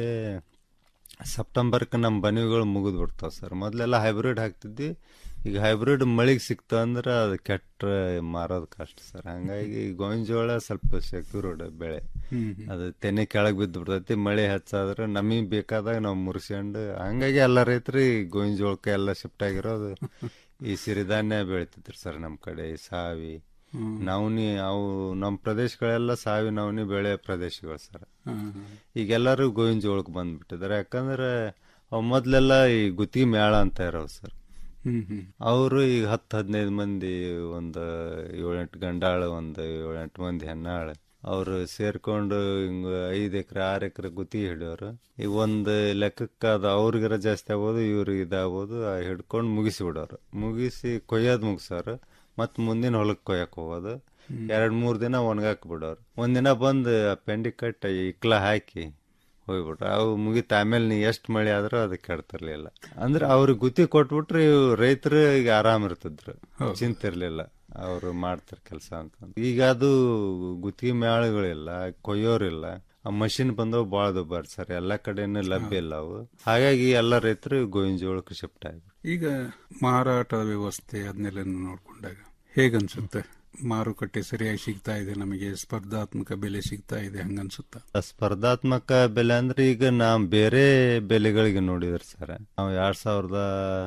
ಸೆಪ್ಟೆಂಬರ್ಗೆ ನಮ್ಮ ಬನಿಗಳು ಮುಗಿದು ಬಿಡ್ತಾವೆ ಸರ್ ಮೊದಲೆಲ್ಲ ಹೈಬ್ರಿಡ್ ಹಾಕ್ತಿದ್ವಿ ಈಗ ಹೈಬ್ರಿಡ್ ಮಳಿಗೆ ಸಿಕ್ತು ಅಂದ್ರೆ ಅದು ಕೆಟ್ಟ ಮಾರೋದು ಕಷ್ಟ ಸರ್ ಹಂಗಾಗಿ ಗೋವಿನ ಜೋಳ ಸ್ವಲ್ಪ ಸೆಕ್ಯೂರ್ಡ್ ಬೆಳೆ ಹ್ಮ್. ಅದು ತೆನೆ ಕೆಳಗೆ ಬಿದ್ದು ಬಿಡ್ತೈತಿ ಮಳೆ ಹೆಚ್ಚಾದ್ರೆ ನಮಗೆ ಬೇಕಾದಾಗ ನಾವು ಮುರಿಸ್ಕೊಂಡು ಹಂಗಾಗಿ ಎಲ್ಲ ರೈತರು ಈ ಗೋವಿನ ಜೋಳಕ್ಕೆ ಎಲ್ಲ ಶಿಫ್ಟ್ ಆಗಿರೋದು ಈ ಸಿರಿಧಾನ್ಯ ಬೆಳಿತಿದ್ರು ಸರ್ ನಮ್ಮ ಕಡೆ ಈ ಸಾವಿ ಹ್ಮ್. ನವನಿ ಅವು ನಮ್ಮ ಪ್ರದೇಶಗಳೆಲ್ಲ ಸಾವಿ ನವನಿ ಬೆಳೆ ಪ್ರದೇಶಗಳು ಸರ್ ಹ್ಮ್. ಈಗೆಲ್ಲರೂ ಗೋವಿನ ಜೋಳಕ್ಕೆ ಬಂದ್ಬಿಟ್ಟಿದ್ದಾರೆ ಯಾಕಂದ್ರೆ ಅವ್ ಮೊದ್ಲೆಲ್ಲ ಈ ಗುತ್ತಿಗೆ ಮೇಳ ಅಂತ ಇರೋವು ಸರ್ ಹ್ಮ್ ಹ್ಮ್ ಅವರು ಈಗ ಹತ್ತು ಹದಿನೈದು ಮಂದಿ ಒಂದು ಏಳೆಂಟು ಗಂಡಾಳು ಒಂದು ಏಳೆಂಟು ಮಂದಿ ಹೆಣ್ಣಾಳು ಅವರು ಸೇರ್ಕೊಂಡು ಹಿಂಗ ಐದು ಎಕರೆ ಆರು ಎಕರೆ ಗುತ್ತಿಗೆ ಹಿಡಿಯೋರು ಈಗ ಒಂದು ಲೆಕ್ಕಕ್ಕೆ ಅದು ಅವ್ರಿಗಾರ ಜಾಸ್ತಿ ಆಗ್ಬೋದು ಇವ್ರಿಗೆ ಇದಾಗ್ಬೋದು ಆ ಹಿಡ್ಕೊಂಡು ಮುಗಿಸಿ ಬಿಡೋರು ಮುಗಿಸಿ ಕೊಯ್ಯೋದು ಮುಗಿಸೋರು ಮತ್ತು ಮುಂದಿನ ಹೊಲಕ್ಕೆ ಕೊಯ್ಯಕ್ಕೆ ಹೋಗೋದು ಎರಡು ಮೂರು ದಿನ ಒಣಗಾಕ್ ಬಿಡೋರು ಒಂದಿನ ಬಂದು ಪೆಂಡಿ ಕಟ್ಟ ಇಕ್ಲ ಹಾಕಿ ಹೋಗ್ಬಿಟ್ರು ಅವು ಮುಗಿತ ಆಮೇಲೆ ನೀ ಎಷ್ಟು ಮಳೆ ಆದ್ರೂ ಅದಕ್ಕೆ ಕೆಡ್ತಿರ್ಲಿಲ್ಲ ಅಂದ್ರೆ ಅವ್ರಿಗೆ ಗುತ್ತಿ ಕೊಟ್ಬಿಟ್ರೆ ಇವು ರೈತರು ಈಗ ಆರಾಮ್ ಇರ್ತಿದ್ರು ಚಿಂತೆ ಇರ್ಲಿಲ್ಲ ಅವರು ಮಾಡ್ತಾರೆ ಕೆಲಸ ಅಂತ ಈಗ ಅದು ಗುತ್ತಿಗೆ ಮೇಳಗಳಿಲ್ಲ ಕೊಯ್ಯೋರಿಲ್ಲ ಆ ಮಷಿನ್ ಬಂದವು ಭಾಳ ದುಬಾರಿ ಸರ್ ಎಲ್ಲ ಕಡೆನೂ ಲಭ್ಯ ಇಲ್ಲ ಅವು ಹಾಗಾಗಿ ಎಲ್ಲ ರೈತರು ಗೋವಿನ ಜೋಳಕ್ಕೆ ಶಿಫ್ಟ್ ಆಗಿ ಈಗ ಮಾರಾಟ ವ್ಯವಸ್ಥೆ ಅದನ್ನೆಲ್ಲ ನೋಡ್ಕೊಂಡಾಗ ಹೇಗನ್ಸುತ್ತೆ ಮಾರುಕಟ್ಟೆ ಸರಿಯಾಗಿ ಸಿಗ್ತಾ ಇದೆ ನಮಗೆ ಸ್ಪರ್ಧಾತ್ಮಕ ಬೆಲೆ ಸಿಗ್ತಾ ಇದೆ ಹಂಗನ್ಸುತ್ತಾ ಸ್ಪರ್ಧಾತ್ಮಕ ಬೆಲೆ ಅಂದ್ರೆ ಈಗ ನಾವು ಬೇರೆ ಬೆಲೆಗಳಿಗೆ ನೋಡಿದ್ರಿ ಸರ್ ನಾವು ಎರಡ್ ಸಾವಿರದ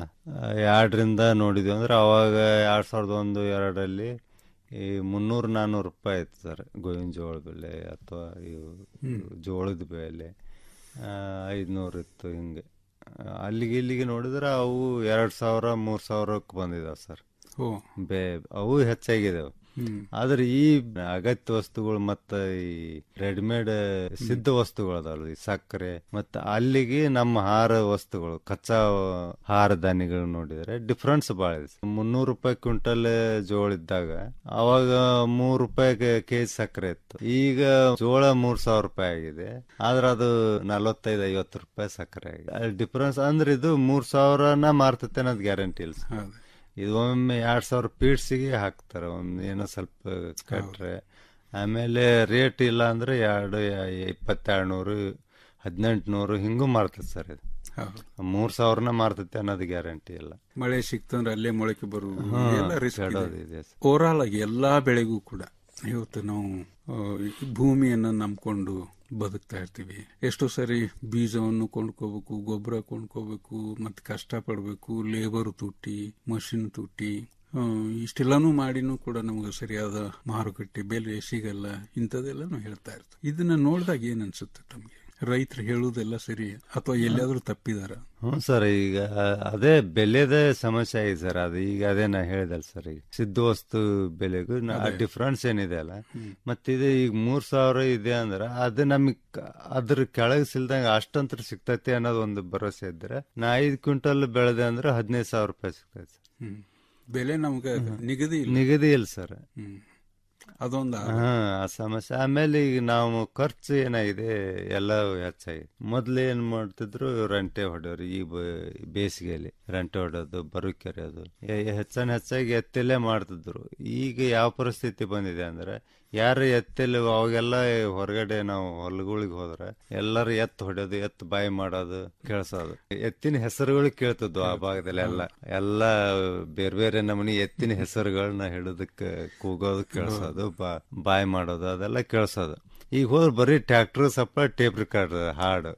ಎರಡರಿಂದ ನೋಡಿದ್ವಿ ಅಂದ್ರೆ ಅವಾಗ ಎರಡ್ ಸಾವಿರದ ಒಂದು ಎರಡರಲ್ಲಿ ಈ ಮುನ್ನೂರು ನಾನ್ನೂರು ರೂಪಾಯಿ ಇತ್ತು ಸರ್ ಗೋವಿನ ಜೋಳ ಬೆಲೆ ಅಥವಾ ಇವು ಹ್ಮ್. ಜೋಳದ ಬೆಲೆ ಐದುನೂರು ಇತ್ತು ಹಿಂಗೆ ಆ, ಅಲ್ಲಿಗೆ ಇಲ್ಲಿಗೆ ನೋಡಿದ್ರೆ ಅವು ಎರಡು ಸಾವಿರ ಮೂರು ಸಾವಿರಕ್ಕೆ ಬಂದಿದಾವೆ ಸರ್ ಓ. ಬೇ ಅವು ಹೆಚ್ಚಾಗಿದಾವೆ ಹ್ಮ್. ಆದ್ರೆ ಈ ಅಗತ್ಯ ವಸ್ತುಗಳು ಮತ್ತ ಈ ರೆಡಿಮೇಡ್ ಸಿದ್ಧ ವಸ್ತುಗಳು ಅದಾವಲ್ಲ ಈ ಸಕ್ಕರೆ ಮತ್ತ ಅಲ್ಲಿಗೆ ನಮ್ಮ ಆಹಾರ ವಸ್ತುಗಳು ಕಚ್ಚಾ ಆಹಾರ ಧಾನ್ಯಗಳು ನೋಡಿದ್ರೆ ಡಿಫ್ರೆನ್ಸ್ ಭಾಳ ಇದೆ ಮುನ್ನೂರು ರೂಪಾಯಿ ಕ್ವಿಂಟಲ್ ಜೋಳ ಇದ್ದಾಗ ಅವಾಗ ಮೂರು ರೂಪಾಯಿ ಕೆಜಿ ಸಕ್ಕರೆ ಇತ್ತು ಈಗ ಜೋಳ ಮೂರ್ ಸಾವಿರ ರೂಪಾಯಿ ಆಗಿದೆ ಆದ್ರೆ ಅದು ನಲವತ್ತೈದು ಐವತ್ತು ರೂಪಾಯಿ ಸಕ್ಕರೆ ಆಗಿದೆ ಡಿಫ್ರೆನ್ಸ್ ಅಂದ್ರೆ ಇದು ಮೂರ್ ಸಾವಿರನ ಮಾರ್ತತೆ ಅನ್ನೋದು ಗ್ಯಾರಂಟಿ ಇಲ್ಲ ಸರ್. ಇದು ಒಮ್ಮೆ ಎರಡ್ ಸಾವಿರ ಪೀಡ್ಸಿಗೆ ಹಾಕ್ತಾರೆ ಒಂದು ಏನೋ ಸ್ವಲ್ಪ ಕಟ್ರೆ ಆಮೇಲೆ ರೇಟ್ ಇಲ್ಲ ಅಂದ್ರೆ ಎರಡು ಇಪ್ಪತ್ತೆರಡು ನೂರು ಹದಿನೆಂಟು ನೂರು ಹಿಂಗೂ ಮಾರ್ತದೆ ಸರ್ ಇದು ಹೌದು. ಮೂರ್ ಸಾವಿರನ ಮಾರ್ತೈತೆ ಅನ್ನೋದು ಗ್ಯಾರಂಟಿ ಇಲ್ಲ ಮಳೆ ಸಿಕ್ತಂದ್ರೆ ಅಲ್ಲೇ ಮೊಳಕೆ ಬರುವುದು ಹಾ, ಎಲ್ಲ ರಿಸ್ಕ್ ಕೆಡೋದು ಇದೆ ಸರ್. ಓವರಾಲ್ ಆಗಿ ಎಲ್ಲಾ ಬೆಳೆಗೂ ಕೂಡ ಇವತ್ತು ನಾವು ಆ, ಈ ಭೂಮಿಯನ್ನ ನಂಬ್ಕೊಂಡು ಬದುಕ್ತಾ ಇರ್ತೀವಿ ಎಷ್ಟೋ ಸರಿ ಬೀಜವನ್ನು ಕೊಂಡ್ಕೋಬೇಕು ಗೊಬ್ಬರ ಕೊಂಡ್ಕೋಬೇಕು ಮತ್ತೆ ಕಷ್ಟ ಪಡ್ಬೇಕು ಲೇಬರ್ ತುಟ್ಟಿ ಮಷಿನ್ ತುಟ್ಟಿ ಆ, ಇಷ್ಟೆಲ್ಲಾನು ಮಾಡಿನೂ ಕೂಡ ನಮಗೆ ಸರಿಯಾದ ಮಾರುಕಟ್ಟೆ ಬೆಲೆ ಸಿಗಲ್ಲ ಇಂಥದ್ದೆಲ್ಲಾನು ಹೇಳ್ತಾ ಇರ್ತೀವಿ ಇದನ್ನ ನೋಡಿದಾಗ ಏನ್ ಅನ್ಸುತ್ತೆ ತಮಗೆ ರೈತರು ಹೇಳುವುದೆಲ್ಲ ಸರಿ ಅಥವಾ ಎಲ್ಲಿಯಾದ್ರೂ ತಪ್ಪಿದಾರ ಹ್ಞೂ ಸರ್ ಈಗ ಅದೇ ಬೆಲೆದೇ ಸಮಸ್ಯೆ ಆಗಿದೆ ಸರ್ ಅದು ಈಗ ಅದೇ ನಾ ಹೇಳಿದಲ್ಲ ಸರ್ ಈಗ ಸಿದ್ಧ ವಸ್ತು ಬೆಲೆಗೂ ನ- ಆ ಅದೇ. ಡಿಫ್ರೆನ್ಸ್ ಏನಿದೆ ಅಲ್ಲ ಹ್ಮ್. ಮತ್ತಿದು ಈಗ ಮೂರ್ ಸಾವಿರ ಇದೆ ಅಂದ್ರೆ ಅದು ನಮಗ್ ಅದ್ರ ಕೆಳಗೆ ಸಿಲ್ದಂಗ ಅಷ್ಟಂತ್ರ ಸಿಗ್ತೈತಿ ಅನ್ನೋದು ಒಂದು ಭರವಸೆ ಇದ್ರೆ ನಾ ಐದು ಕ್ವಿಂಟಲ್ ಬೆಳೆದೆ ಅಂದ್ರೆ ಹದಿನೈದು ಸಾವಿರ ರೂಪಾಯಿ ಸಿಗ್ತೈತಿ ಹ್ಮ್. ಬೆಲೆ ನಮ್ಗೆ ನಿಗದಿ ಇಲ್ಲ ನಿಗದಿ ಇಲ್ಲ ಸರ್ ಹ್ಮ್. ಅದೊಂದು ಹಾ ಆ ಸಮಸ್ಯೆ ಆಮೇಲೆ ಈಗ ನಾವು ಖರ್ಚು ಏನಾಗಿದೆ ಎಲ್ಲ ಹೆಚ್ಚಾಗಿದೆ ಮೊದ್ಲು ಏನ್ ಮಾಡ್ತಿದ್ರು ರಂಟೆ ಹೊಡೆಯೋರು ಈ ಬ- ಬೇಸಿಗೆಯಲ್ಲಿ ರಂಟೆ ಹೊಡೆಯೋದು ಬರು ಕೆರೆಯೋದು ಎ- ಹೆಚ್ಚಾನ್ ಹೆಚ್ಚಾಗಿ ಎತ್ತಲ್ಲೇ ಮಾಡ್ತಿದ್ರು ಈಗ ಯಾವ ಪರಿಸ್ಥಿತಿ ಬಂದಿದೆ ಅಂದ್ರೆ ಯಾರು ಎತ್ತಲ್ಲಿ ಅವಾಗೆಲ್ಲ ಹೊರಗಡೆ ನಾವು ಹೊಲಗಳಿಗೆ ಹೋದ್ರೆ ಎಲ್ಲರೂ ಎತ್ತು ಹೊಡೆಯೋದು ಎತ್ತು ಬಾಯಿ ಮಾಡೋದು ಕೇಳಿಸೋದು ಎತ್ತಿನ ಹೆಸರುಗಳು ಕೇಳ್ತಿದ್ವು ಆ ಭಾಗದಲ್ಲಿ ಎಲ್ಲ ಎಲ್ಲ ಬೇರೆ ಬೇರೆ ನಮೂನಿ ಎತ್ತಿನ ಹೆಸರುಗಳನ್ನ ಹಿಡಿದಕ್ಕೆ ಕೂಗೋದು ಕೇಳಿಸೋದು ಬಾ ಬಾಯ್ ಮಾಡೋದು ಅದೆಲ್ಲ ಕೇಳಿಸೋದು ಈಗ ಹೋದ್ರೆ ಬರೀ ಟ್ರ್ಯಾಕ್ಟರ್ ಸಪ್ಪ ಟೇಪ್ ರಿಕಾರ್ಡ್ ಹಾಡು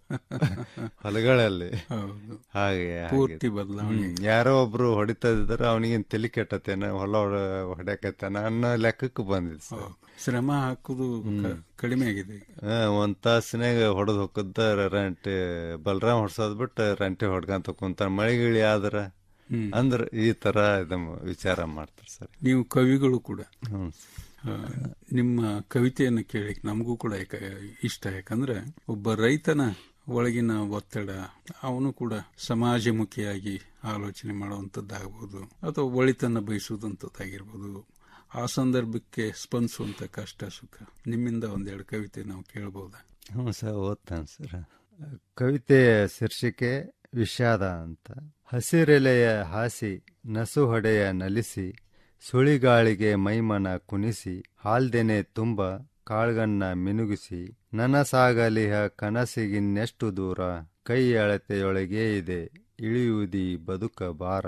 ಹೊಲಗಳಲ್ಲಿ ಹೌದು. ಹಾಗೆ ಪೂರ್ತಿ ಆಗಿದೆ. ಬದಲಾವಣೆ. ಹ್ಮ್. ಯಾರೋ ಒಬ್ರು ಹೊಡಿತಾ ಇದ್ರೆ ಅವನಿಗೇನ್ ತಲೆ ಕೆಟ್ಟತೇನ ಹೊಲ ಹೊಡ್ಯಾಕತ್ತೇನ ಅನ್ನೋ ಲೆಕ್ಕಕ್ಕೆ ಬಂದಿದೆ ಸರ್ ಶ್ರಮ ಹಾಕುದು ಕ- ಕಡಿಮೆ ಆಗಿದೆ ಈಗ. ಹಾ, ಒಂದ್ ತಾಸಿನಾಗ ಹೊಡೆದ್ ಹೋಗದ ರಂಟೆ ಬಲರಾಮ್ ಹೊಡ್ಸೋದ್ ಬಿಟ್ಟು ರಂಟೆ ಹೊಡ್ಕಂತ ಕುಂತಾರ ಮಳೆಗಿಳಿ ಆದ್ರ ಹ್ಮ್. ಅಂದ್ರ ಈ ತರ ಇದನ್ನ ವಿಚಾರ ಮಾಡ್ತಾರೆ ಸರ್ ನೀವು ಕವಿಗಳು ಕೂಡ ಹ್ಮ್. ಆ, ನಿಮ್ಮ ಕವಿತೆಯನ್ನು ಕೇಳಿ ನಮಗೂ ಕೂಡ ಯಾಕ- ಇಷ್ಟ ಯಾಕಂದ್ರೆ ಒಬ್ಬ ರೈತನ ಒಳಗಿನ ಒತ್ತಡ ಅವನು ಕೂಡ ಸಮಾಜಮುಖಿಯಾಗಿ ಆಲೋಚನೆ ಮಾಡುವಂಥದ್ದಾಗಬಹುದು ಅಥವಾ ಒಳಿತನ್ನ ಬಯಸುವಂಥದ್ದಾಗಿರ್ಬೋದು ಆ ಸಂದರ್ಭಕ್ಕೆ ಸ್ಪಂದಿಸುವಂತ ಕಷ್ಟ ಸುಖ ನಿಮ್ಮಿಂದ ಒಂದೆರಡು ಕವಿತೆ ನಾವು ಕೇಳಬಹುದಾ ಹ್ಞೂ ಸರ್ ಓದ್ತಾನೆ ಸರ್ ಕವಿತೆಯ ಶೀರ್ಷಿಕೆ ವಿಷಾದ ಅಂತ ಹಸಿರೆಲೆಯ ಹಾಸಿ ನಸು ಹೊಡೆಯ ನಲಿಸಿ ಸುಳಿಗಾಳಿಗೆ ಮೈಮನ ಕುಣಿಸಿ ಹಾಲ್ದೆನೆ ತುಂಬ ಕಾಳ್ಗನ್ನ ಮಿನುಗಿಸಿ ನನಸಾಗಲಿಹ ಕನಸಿಗಿನ್ನೆಷ್ಟು ದೂರ ಕೈ ಅಳತೆಯೊಳಗೇ ಇದೆ ಇಳಿಯುವುದಿ ಬದುಕ ಬಾರ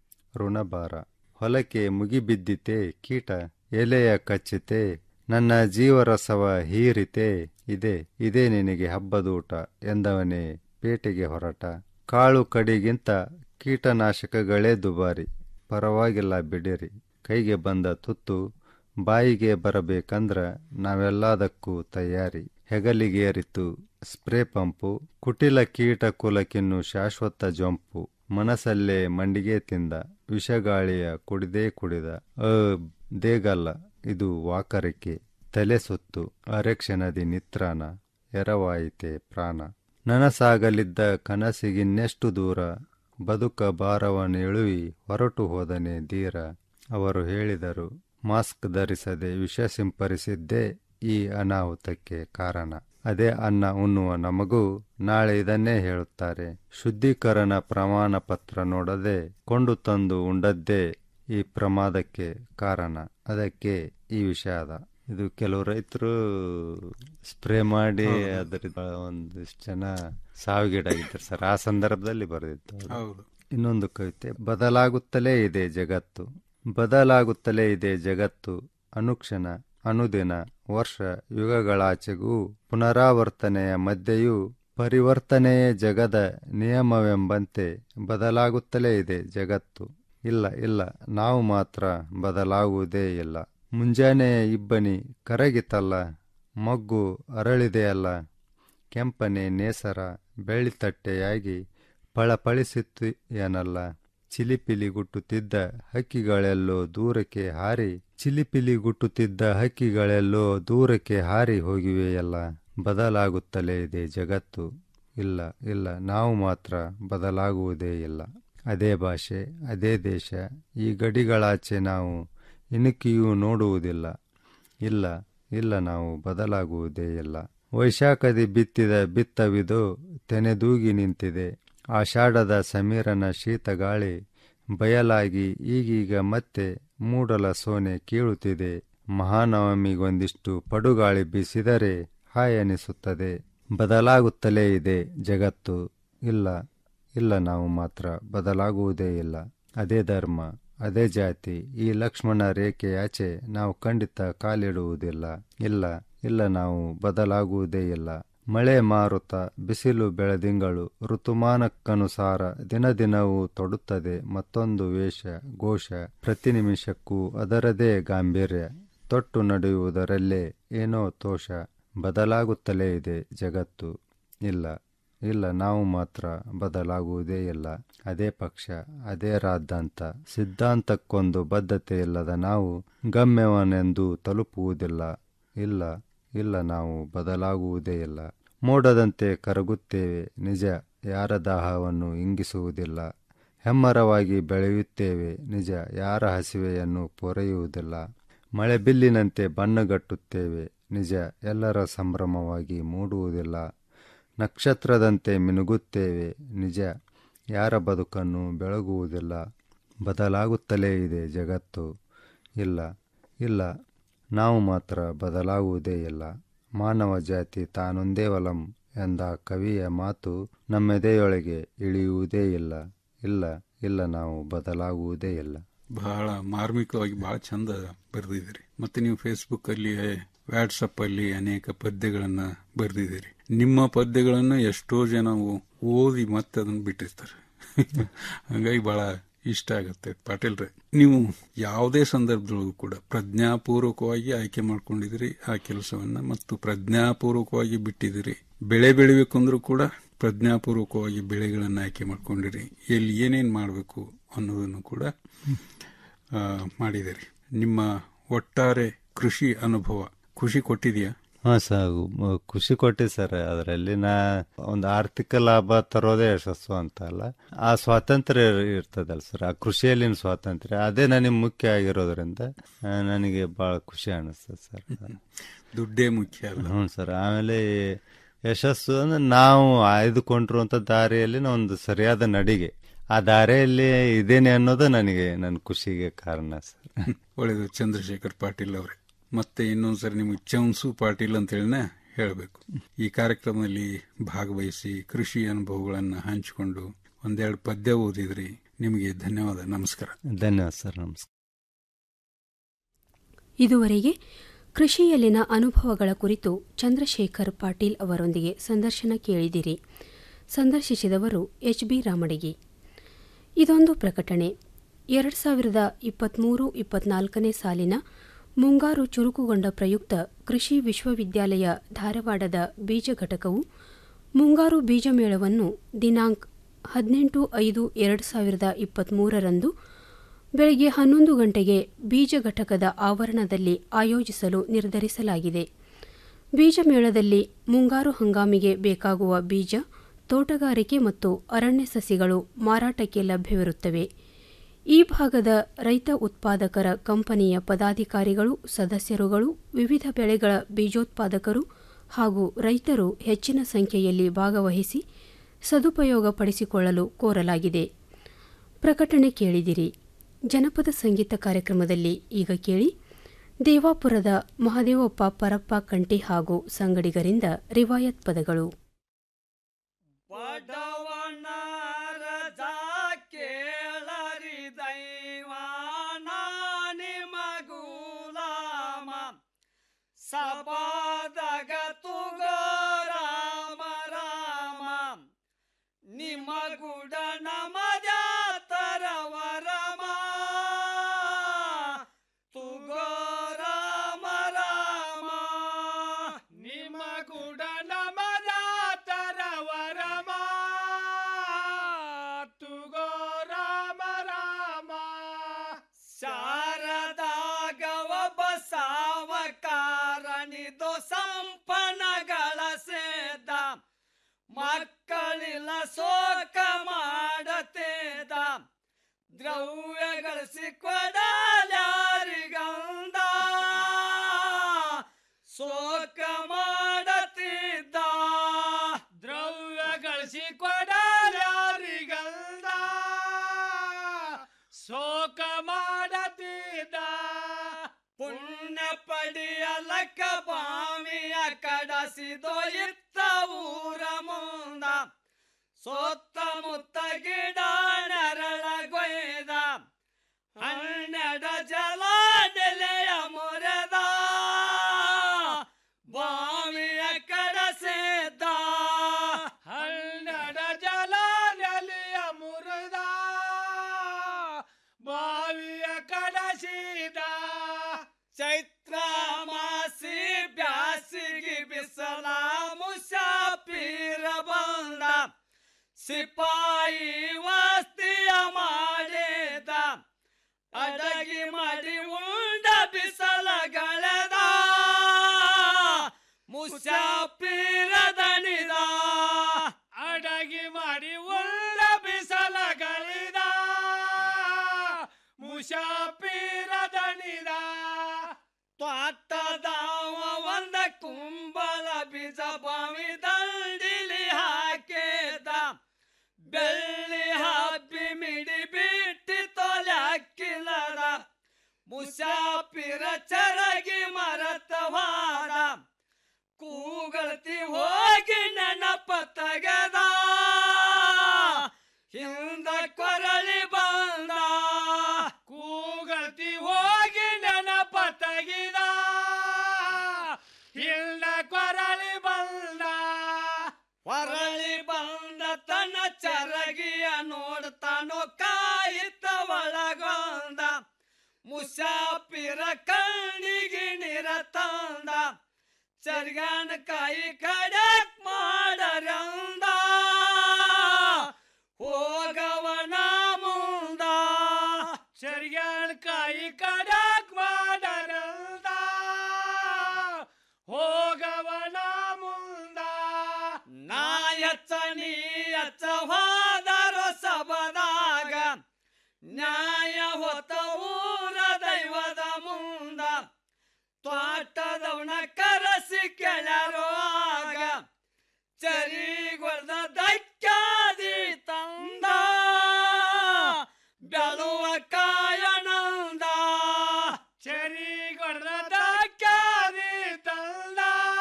ಋಣಭಾರ ಹೊಲಕ್ಕೆ ಮುಗಿಬಿದ್ದಿತೆ ಕೀಟ ಎಲೆಯ ಕಚ್ಚಿತೆ ನನ್ನ ಜೀವರಸವ ಹೀರಿತೆ ಇದೆ ಇದೇ ನಿನಗೆ ಹಬ್ಬದೂಟ ಎಂದವನೇ ಪೇಟೆಗೆ ಹೊರಟ ಕಾಳು ಕಡಿಗಿಂತ ಕೀಟನಾಶಕಗಳೇ ದುಬಾರಿ ಪರವಾಗಿಲ್ಲ ಬಿಡಿರಿ ಕೈಗೆ ಬಂದ ತುತ್ತು ಬಾಯಿಗೆ ಬರಬೇಕಂದ್ರ ನಾವೆಲ್ಲದಕ್ಕೂ ತಯಾರಿ ಹೆಗಲಿಗೇರಿತು ಸ್ಪ್ರೇ ಪಂಪು ಕುಟಿಲ ಕೀಟ ಕುಲಕ್ಕಿನ್ನು ಶಾಶ್ವತ ಜೊಂಪು ಮನಸ್ಸಲ್ಲೇ ಮಂಡಿಗೆ ತಿಂದ ವಿಷಗಾಳಿಯ ಕುಡಿದೇ ಕುಡಿದ ಅ ದೇಗಲ್ಲ ಇದು ವಾಕರಿಕೆ ತಲೆ ಸುತ್ತು ಅರೆಕ್ಷಣದಿ ನಿತ್ರಾನ ಎರವಾಯಿತೆ ಪ್ರಾಣ ನನಸಾಗಲಿದ್ದ ಕನಸಿಗಿನ್ನೆಷ್ಟು ದೂರ ಬದುಕ ಭಾರವನ್ನೆಳುವಿ ಹೊರಟು ಹೋದನೆ ಧೀರ ಅವರು ಹೇಳಿದರು ಮಾಸ್ಕ್ ಧರಿಸದೆ ವಿಷ ಸಿಂಪರಿಸಿದ್ದೇ ಈ ಅನಾಹುತಕ್ಕೆ ಕಾರಣ ಅದೇ ಅನ್ನ ಉಣ್ಣುವ ನಮಗೂ ನಾಳೆ ಇದನ್ನೇ ಹೇಳುತ್ತಾರೆ ಶುದ್ಧೀಕರಣ ಪ್ರಮಾಣ ಪತ್ರ ನೋಡದೆ ಕೊಂಡು ತಂದು ಉಂಡದ್ದೇ ಈ ಪ್ರಮಾದಕ್ಕೆ ಕಾರಣ ಅದಕ್ಕೆ ಈ ವಿಷಾದ ಇದು ಕೆಲವು ರೈತರು ಸ್ಪ್ರೇ ಮಾಡಿ ಹೌದು. ಅದರಿಂದ ಒಂದಿಷ್ಟು ಜನ ಸಾವಿಗೀಡಾಗಿದ್ದಾರೆ ಸರ್ ಆ ಸಂದರ್ಭದಲ್ಲಿ ಬರೆದಿತ್ತು ಅದು. ಹೌದು. ಇನ್ನೊಂದು ಕವಿತೆ ಬದಲಾಗುತ್ತಲೇ ಇದೆ ಜಗತ್ತು ಬದಲಾಗುತ್ತಲೇ ಇದೆ ಜಗತ್ತು ಅನುಕ್ಷಣ ಅನುದಿನ ವರ್ಷ ಯುಗಗಳಾಚೆಗೂ ಪುನರಾವರ್ತನೆಯ ಮಧ್ಯೆಯೂ ಪರಿವರ್ತನೆಯೇ ಜಗದ ನಿಯಮವೆಂಬಂತೆ ಬದಲಾಗುತ್ತಲೇ ಇದೆ ಜಗತ್ತು ಇಲ್ಲ ಇಲ್ಲ ನಾವು ಮಾತ್ರ ಬದಲಾಗುವುದೇ ಇಲ್ಲ ಮುಂಜಾನೆಯ ಇಬ್ಬನಿ ಕರಗಿತಲ್ಲ ಮೊಗ್ಗು ಅರಳಿದೆಯಲ್ಲ ಕೆಂಪನೆ ನೇಸರ ಬೆಳ್ಳಿತಟ್ಟೆಯಾಗಿ ಫಳಫಳಿಸಿತ್ತು ಏನಲ್ಲ ಚಿಲಿಪಿಲಿಗುಟ್ಟುತ್ತಿದ್ದ ಹಕ್ಕಿಗಳೆಲ್ಲೋ ದೂರಕ್ಕೆ ಹಾರಿ ಚಿಲಿಪಿಲಿಗುಟ್ಟುತ್ತಿದ್ದ ಹಕ್ಕಿಗಳೆಲ್ಲೋ ದೂರಕ್ಕೆ ಹಾರಿ ಹೋಗಿವೆಯಲ್ಲ ಬದಲಾಗುತ್ತಲೇ ಇದೆ ಜಗತ್ತು ಇಲ್ಲ ಇಲ್ಲ ನಾವು ಮಾತ್ರ ಬದಲಾಗುವುದೇ ಇಲ್ಲ ಅದೇ ಭಾಷೆ ಅದೇ ದೇಶ ಈ ಗಡಿಗಳಾಚೆ ನಾವು ಇಣುಕಿಯೂ ನೋಡುವುದಿಲ್ಲ ಇಲ್ಲ ಇಲ್ಲ ನಾವು ಬದಲಾಗುವುದೇ ಇಲ್ಲ ವೈಶಾಖದಿ ಬಿತ್ತಿದ ಬಿತ್ತವಿದು ತೆನೆದೂಗಿ ನಿಂತಿದೆ ಆಷಾಢದ ಸಮೀರನ ಶೀತಗಾಳಿ ಬಯಲಾಗಿ ಈಗೀಗ ಮತ್ತೆ ಮೂಡಲ ಸೋನೆ ಕೀಳುತ್ತಿದೆ ಮಹಾನವಮಿಗೊಂದಿಷ್ಟು ಪಡುಗಾಳಿ ಬೀಸಿದರೆ ಹಾಯ್ ಅನಿಸುತ್ತದೆ ಬದಲಾಗುತ್ತಲೇ ಇದೆ ಜಗತ್ತು ಇಲ್ಲ ಇಲ್ಲ ನಾವು ಮಾತ್ರ ಬದಲಾಗುವುದೇ ಇಲ್ಲ ಅದೇ ಧರ್ಮ ಅದೇ ಜಾತಿ ಈ ಲಕ್ಷ್ಮಣ ರೇಖೆಯಾಚೆ ನಾವು ಖಂಡಿತ ಕಾಲಿಡುವುದಿಲ್ಲ ಇಲ್ಲ ಇಲ್ಲ ನಾವು ಬದಲಾಗುವುದೇ ಇಲ್ಲ ಮಳೆ ಮಾರುತ ಬಿಸಿಲು ಬೆಳದಿಂಗಳು ಋತುಮಾನಕ್ಕನುಸಾರ ದಿನ ದಿನವೂ ತೊಡುತ್ತದೆ ಮತ್ತೊಂದು ವೇಷ ಘೋಷ ಪ್ರತಿ ನಿಮಿಷಕ್ಕೂ ಅದರದೇ ಗಾಂಭೀರ್ಯ ತೊಟ್ಟು ನಡೆಯುವುದರಲ್ಲೇ ಏನೋ ತೋಷ ಬದಲಾಗುತ್ತಲೇ ಇದೆ ಜಗತ್ತು ಇಲ್ಲ ಇಲ್ಲ ನಾವು ಮಾತ್ರ ಬದಲಾಗುವುದೇ ಇಲ್ಲ ಅದೇ ಪಕ್ಷ ಅದೇ ರಾದ್ದಾಂತ ಸಿದ್ಧಾಂತಕ್ಕೊಂದು ಬದ್ಧತೆ ಇಲ್ಲದ ನಾವು ಗಮ್ಯವನೆಂದು ತಲುಪುವುದಿಲ್ಲ ಇಲ್ಲ ಇಲ್ಲ ನಾವು ಬದಲಾಗುವುದೇ ಇಲ್ಲ ಮೋಡದಂತೆ ಕರಗುತ್ತೇವೆ ನಿಜ ಯಾರ ದಾಹವನ್ನು ಇಂಗಿಸುವುದಿಲ್ಲ ಹೆಮ್ಮರವಾಗಿ ಬೆಳೆಯುತ್ತೇವೆ ನಿಜ ಯಾರ ಹಸಿವೆಯನ್ನು ಪೊರೆಯುವುದಿಲ್ಲ ಮಳೆ ಬಿಲ್ಲಿನಂತೆ ಬಣ್ಣಗಟ್ಟುತ್ತೇವೆ ನಿಜ ಎಲ್ಲರ ಸಂಭ್ರಮವಾಗಿ ಮೂಡುವುದಿಲ್ಲ ನಕ್ಷತ್ರದಂತೆ ಮಿನುಗುತ್ತೇವೆ ನಿಜ ಯಾರ ಬದುಕನ್ನು ಬೆಳಗುವುದಿಲ್ಲ ಬದಲಾಗುತ್ತಲೇ ಇದೆ ಜಗತ್ತು ಇಲ್ಲ ಇಲ್ಲ ನಾವು ಮಾತ್ರ ಬದಲಾಗುವುದೇ ಇಲ್ಲ ಮಾನವ ಜಾತಿ ತಾನೊಂದೇ ವಲಂ ಎಂದ ಕವಿಯ ಮಾತು ನಮ್ಮೆದೆಯೊಳಗೆ ಇಳಿಯುವುದೇ ಇಲ್ಲ ಇಲ್ಲ ಇಲ್ಲ ನಾವು ಬದಲಾಗುವುದೇ ಇಲ್ಲ ಬಹಳ ಮಾರ್ಮಿಕವಾಗಿ ಬಹಳ ಚಂದ ಬರೆದಿದ್ದೀರಿ ಮತ್ತೆ ನೀವು ಫೇಸ್ಬುಕ್ ಅಲ್ಲಿ ವಾಟ್ಸಪ್ ಅಲ್ಲಿ ಅನೇಕ ಪದ್ಯಗಳನ್ನ ಬರೆದಿದ್ದೀರಿ ನಿಮ್ಮ ಪದ್ಯಗಳನ್ನ ಎಷ್ಟೋ ಜನ ಓ- ಓದಿ ಮತ್ತೆ ಅದನ್ನ ಬಿಟ್ಟಿರ್ತಾರೆ ಹಂಗಾಗಿ ಬಹಳ ಇಷ್ಟ ಆಗುತ್ತೆ ಪಾಟೀಲ್ರೆ ನೀವು ಯಾವುದೇ ಸಂದರ್ಭದೊಳಗೂ ಕೂಡ ಪ್ರಜ್ಞಾಪೂರ್ವಕವಾಗಿ ಆಯ್ಕೆ ಮಾಡ್ಕೊಂಡಿದ್ದೀರಿ ಆ ಕೆಲಸವನ್ನ ಮತ್ತು ಪ್ರಜ್ಞಾಪೂರ್ವಕವಾಗಿ ಬಿಟ್ಟಿದ್ದೀರಿ ಬೆಳೆ ಬೆಳಿಬೇಕು ಅಂದ್ರೂ ಕೂಡ ಪ್ರಜ್ಞಾಪೂರ್ವಕವಾಗಿ ಬೆಳೆಗಳನ್ನು ಆಯ್ಕೆ ಮಾಡ್ಕೊಂಡಿರಿ ಎಲ್ಲಿ ಏನೇನು ಮಾಡಬೇಕು ಅನ್ನೋದನ್ನು ಕೂಡ ಆ, ಮಾಡಿದಿರಿ ನಿಮ್ಮ ಒಟ್ಟಾರೆ ಕೃಷಿ ಅನುಭವ ಖುಷಿ ಕೊಟ್ಟಿದೆಯಾ ಹಾ ಸರ್ ಮ- ಖುಷಿ ಕೊಟ್ಟಿದೆ ಸರ್ ಅದರಲ್ಲಿ ನಾ ಒಂದು ಆರ್ಥಿಕ ಲಾಭ ತರೋದೇ ಯಶಸ್ಸು ಅಂತ ಅಲ್ಲ ಆ ಸ್ವಾತಂತ್ರ್ಯ ಇರ್- ಇರ್ತದಲ್ಲ ಸರ್ ಆ ಕೃಷಿಯಲ್ಲಿನ ಸ್ವಾತಂತ್ರ್ಯ ಅದೇ ನನಗೆ ಮುಖ್ಯ ಆಗಿರೋದ್ರಿಂದ ಆ, ನನಗೆ ಬಹಳ ಖುಷಿ ಅನಿಸ್ತದೆ ಸರ್ ದುಡ್ಡೇ ಮುಖ್ಯ ಅಲ್ಲ ಹ್ಞೂ ಸರ್ ಆಮೇಲೆ ಯಶಸ್ಸು ಅಂದ್ರೆ ನಾವು ಆಯ್ದುಕೊಂಡಿರುವಂತ ದಾರಿಯಲ್ಲಿ ಒಂದು ಸರಿಯಾದ ನಡಿಗೆ ಆ ದಾರಿಯಲ್ಲಿ ಇದೇನೆ ಅನ್ನೋದು ನನಗೆ ನನ್ನ ಖುಷಿಗೆ ಕಾರಣ ಸರ್ ಒಳ್ಳೆಯದು ಚಂದ್ರಶೇಖರ್ ಪಾಟೀಲ್ ಅವರೇ ಮತ್ತೆ ಇನ್ನೊಂದ್ಸರಿ ನಿಮಗೆ ಚೌನ್ಸು ಪಾಟೀಲ್ ಅಂತ ಹೇಳಿನ ಹೇಳಬೇಕು ಈ ಕಾರ್ಯಕ್ರಮದಲ್ಲಿ ಭಾಗವಹಿಸಿ ಕೃಷಿ ಅನುಭವಗಳನ್ನು ಹಂಚಿಕೊಂಡು ಒಂದೆರಡು ಪದ್ಯ ಓದಿದ್ರಿ ನಿಮಗೆ ಧನ್ಯವಾದ ನಮಸ್ಕಾರ ಧನ್ಯವಾದ ಸರ್ ನಮಸ್ಕಾರ ಇದುವರೆಗೆ ಕೃಷಿಯಲ್ಲಿನ ಅನುಭವಗಳ ಕುರಿತು ಚಂದ್ರಶೇಖರ್ ಪಾಟೀಲ್ ಅವರೊಂದಿಗೆ ಸಂದರ್ಶನ ಕೇಳಿದಿರಿ ಸಂದರ್ಶಿಸಿದವರು ಎಚ್ ಬಿ ರಾಮಡಿಗಿ ಇದೊಂದು ಪ್ರಕಟಣೆ ಎರಡು ಸಾವಿರದ ಇಪ್ಪತ್ತ್ಮೂರು ಇಪ್ಪತ್ನಾಲ್ಕನೇ ಸಾಲಿನ ಮುಂಗಾರು ಚುರುಕುಗೊಂಡ ಪ್ರಯುಕ್ತ ಕೃಷಿ ವಿಶ್ವವಿದ್ಯಾಲಯ ಧಾರವಾಡದ ಬೀಜ ಘಟಕವು ಮುಂಗಾರು ಬೀಜ ಮೇಳವನ್ನು ದಿನಾಂಕ ಹದಿನೆಂಟು ಐದು ಎರಡು ಸಾವಿರದ ಇಪ್ಪತ್ತ್ಮೂರರಂದು ಬೆಳಗ್ಗೆ ಹನ್ನೊಂದು ಗಂಟೆಗೆ ಬೀಜ ಘಟಕದ ಆವರಣದಲ್ಲಿ ಆಯೋಜಿಸಲು ನಿರ್ಧರಿಸಲಾಗಿದೆ ಬೀಜ ಮೇಳದಲ್ಲಿ ಮುಂಗಾರು ಹಂಗಾಮಿಗೆ ಬೇಕಾಗುವ ಬೀಜ ತೋಟಗಾರಿಕೆ ಮತ್ತು ಅರಣ್ಯ ಸಸಿಗಳು ಮಾರಾಟಕ್ಕೆ ಲಭ್ಯವಿರುತ್ತವೆ ಈ ಭಾಗದ ರೈತ ಉತ್ಪಾದಕರ ಕಂಪನಿಯ ಪದಾಧಿಕಾರಿಗಳು ಸದಸ್ಯರುಗಳು ವಿವಿಧ ಬೆಳೆಗಳ ಬೀಜೋತ್ಪಾದಕರು ಹಾಗೂ ರೈತರು ಹೆಚ್ಚಿನ ಸಂಖ್ಯೆಯಲ್ಲಿ ಭಾಗವಹಿಸಿ ಸದುಪಯೋಗಪಡಿಸಿಕೊಳ್ಳಲು ಕೋರಲಾಗಿದೆ ಪ್ರಕಟಣೆ ಕೇಳಿದಿರಿ ಜನಪದ ಸಂಗೀತ ಕಾರ್ಯಕ್ರಮದಲ್ಲಿ ಈಗ ಕೇಳಿ ದೇವಾಪುರದ ಮಹದೇವಪ್ಪ ಪರಪ್ಪ ಕಂಟಿ ಹಾಗೂ ಸಂಗಡಿಗರಿಂದ ರಿವಾಯತ್ ಪದಗಳು ಕೇಳರಿ ದೈವಾನ ನಿಮಗೂಲಾಮ ಸಪಾದಗ ತುಗೋ ರಾಮ ರಾಮ ನಿಮ್ಮ ಗುಡ ನಮದ ತರವರಮ ತುಗೋ ರಾಮ ರಾಮ ನಿಮ್ಮ ಗುಡ ನಮದ ತರವರಮ ತುಗೋ ರಾಮ ರಾಮ ಶಾರದಾಗವ ಬಸಾವ ಕಾರಣಿದು ಸಂಪನಗಳ ಸೇದ ಮಕ್ಕಳಿಲ್ಲ ಶೋಕ ಮಾಡತೇದ ದ್ರವ್ಯ ಗಳಿಸಿ ಕೊಡಲಾರಿಗಂದ ಶೋಕ ಮಾಡತಿದ್ದ ದ್ರವ್ಯ ಗಳಿಸಿ ಕೊಡಲಾರಿಗಂದ ಶೋಕ ಮಾಡತಿದ್ದ ಪುಣ್ಯ ಪಡೆಯಲಕ ಬಾಮಿಯ ಕಡಸಿದೋ ಇತ್ತ ಊರ ಮುಂದ ಸುತ್ತಮುತ್ತ ಗಿಡ ನೆರಳಗೊಯ್ದ ಹನ್ನೆರಡ ಜಲ ನೆಲೆಯ ಮುರದ ಬಾವಿಯ ಕಡಸಿದ್ದ ಹನ್ನೆರಡ ಜಲ ನೆಲೆಯ ಮುರದ ಬಾವಿಯ ಕಡಸಿದ ಚೈತ್ರ ಮಾಸಿ ಬ್ಯಾಸಿಗೆ ಬಿಸಲ ಮುಸಾಪೀರ ಬಂದ ಸಿಪಾಯಿ ವಸ್ತಿಯ ಮಾಡಿದ ಅಡಗಿ ಮಾಡಿ ಉಂಡ ಬಿಸಲಗಳದ ಮುಸಾಪೀರ ದಣಿದ ಅಡಗಿ ಮಾಡಿ ಉಂಡ ಬಿಸಲಗಳಿದ ಮುಸಾಪೀರ ದಣಿದ ತ್ವಾಟದಾವ ಒಂದ ಕುಂಬಳ ಬೀಜ ಬಾವಿ ದಂಡಿಲಿ ಹಾಕಿದ ಬೆಳ್ಳಿ ಹಬ್ಬಿ ಮಿಡಿ ಬಿಟ್ಟಿ ತೊಲೆ ಹಾಕಿಲ್ಲದ ಮುಸಾಪಿರ ಚರಗಿ ಮರತವಾದ ಕೂಗಳತಿ ಹೋಗಿ ನೆನಪ ತಗದ ಹಿಂದ ಕೊರಳಿ ಬಂದ ಕೂಗಳತಿ ಹೋಗಿ ನೆನಪ ತಗಿದ ಹಿಂದ ಕೊರಳಿ ಬಂದ ಹೊರಳಿ ಬಂದ ತನ್ನ ಚರಗಿಯ ನೋಡ್ತಾನೋ ಕಾಯಿತ ಒಳಗೊಂದ ಮುಸಾಪಿರ ಕಣ್ಣಿಗೆ ನಿರ ತಂದ ಚರ್ಗಾನ ಕಾಯಿ ಕಡಕ್ ಮಾಡರಂದ ಹೋಗವನ ಮುಂದ ಚರ್ಗಾನ ಕಾಯಿ ಕಡಕ್ ಮಾಡರಂದ ಹೋಗವನ ಮುಂದ ನಾಯಚ್ಚ ನೀಯಚ್ಚ ಹೋದರೋ ಸಬದಾಗ ನ್ಯಾಯ ಹೊತ್ತ ಊರ ದೈವದ ಮುಂದ ತ್ವಾಟದವನ ಕರಸಿ ಕೆಳರೋ ಆಗ ಚರಿಗೊಳ್ದ ದಕ್ಕಾದಿ ತಂದ ಬೆಳುವ ಕಾಯನಂದ ಚರಿಗೊಳ್ದ ದಕ್ಕಾದಿ ತಂದ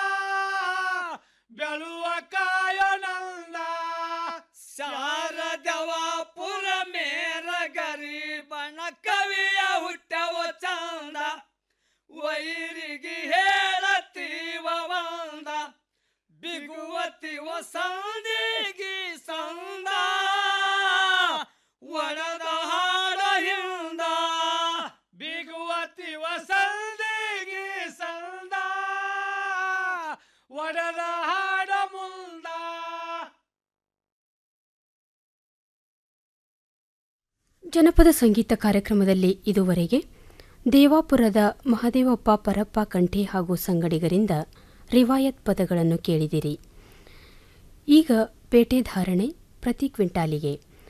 ಬೆಳುವ ಕಾಯನಂದ ಶಾರದವಾಪುರ ಮೇರ ಗರೀಬನ ಕವಿಯ ಹುಟ್ಟವ ಚಂದ ವೈರಿಗೆ ಹೇಳತೀವ ಒಂದ ಬಿಗುವತಿವ ಸಂದಿಗಿ ಸಂದ ಒಣದ ಹಾಡ ಹಿಂದ ಬಿಗುವತಿವ ಸಂದಿಗಿ ಸಂದ ಒಡದ ಹಾಡ ಮುಂದ ಜನಪದ ಸಂಗೀತ ಕಾರ್ಯಕ್ರಮದಲ್ಲಿ ಇದುವರೆಗೆ ದೇವಾಪುರದ ಮಹದೇವಪ್ಪ ಪರಪ್ಪ ಕಂಠಿ ಹಾಗೂ ಸಂಗಡಿಗರಿಂದ ರಿವಾಯತ್ ಪದಗಳನ್ನು ಕೇಳಿದಿರಿ ಈಗ ಪೇಟೆ ಧಾರಣೆ ಪ್ರತಿ ಕ್ವಿಂಟಾಲಿಗೆ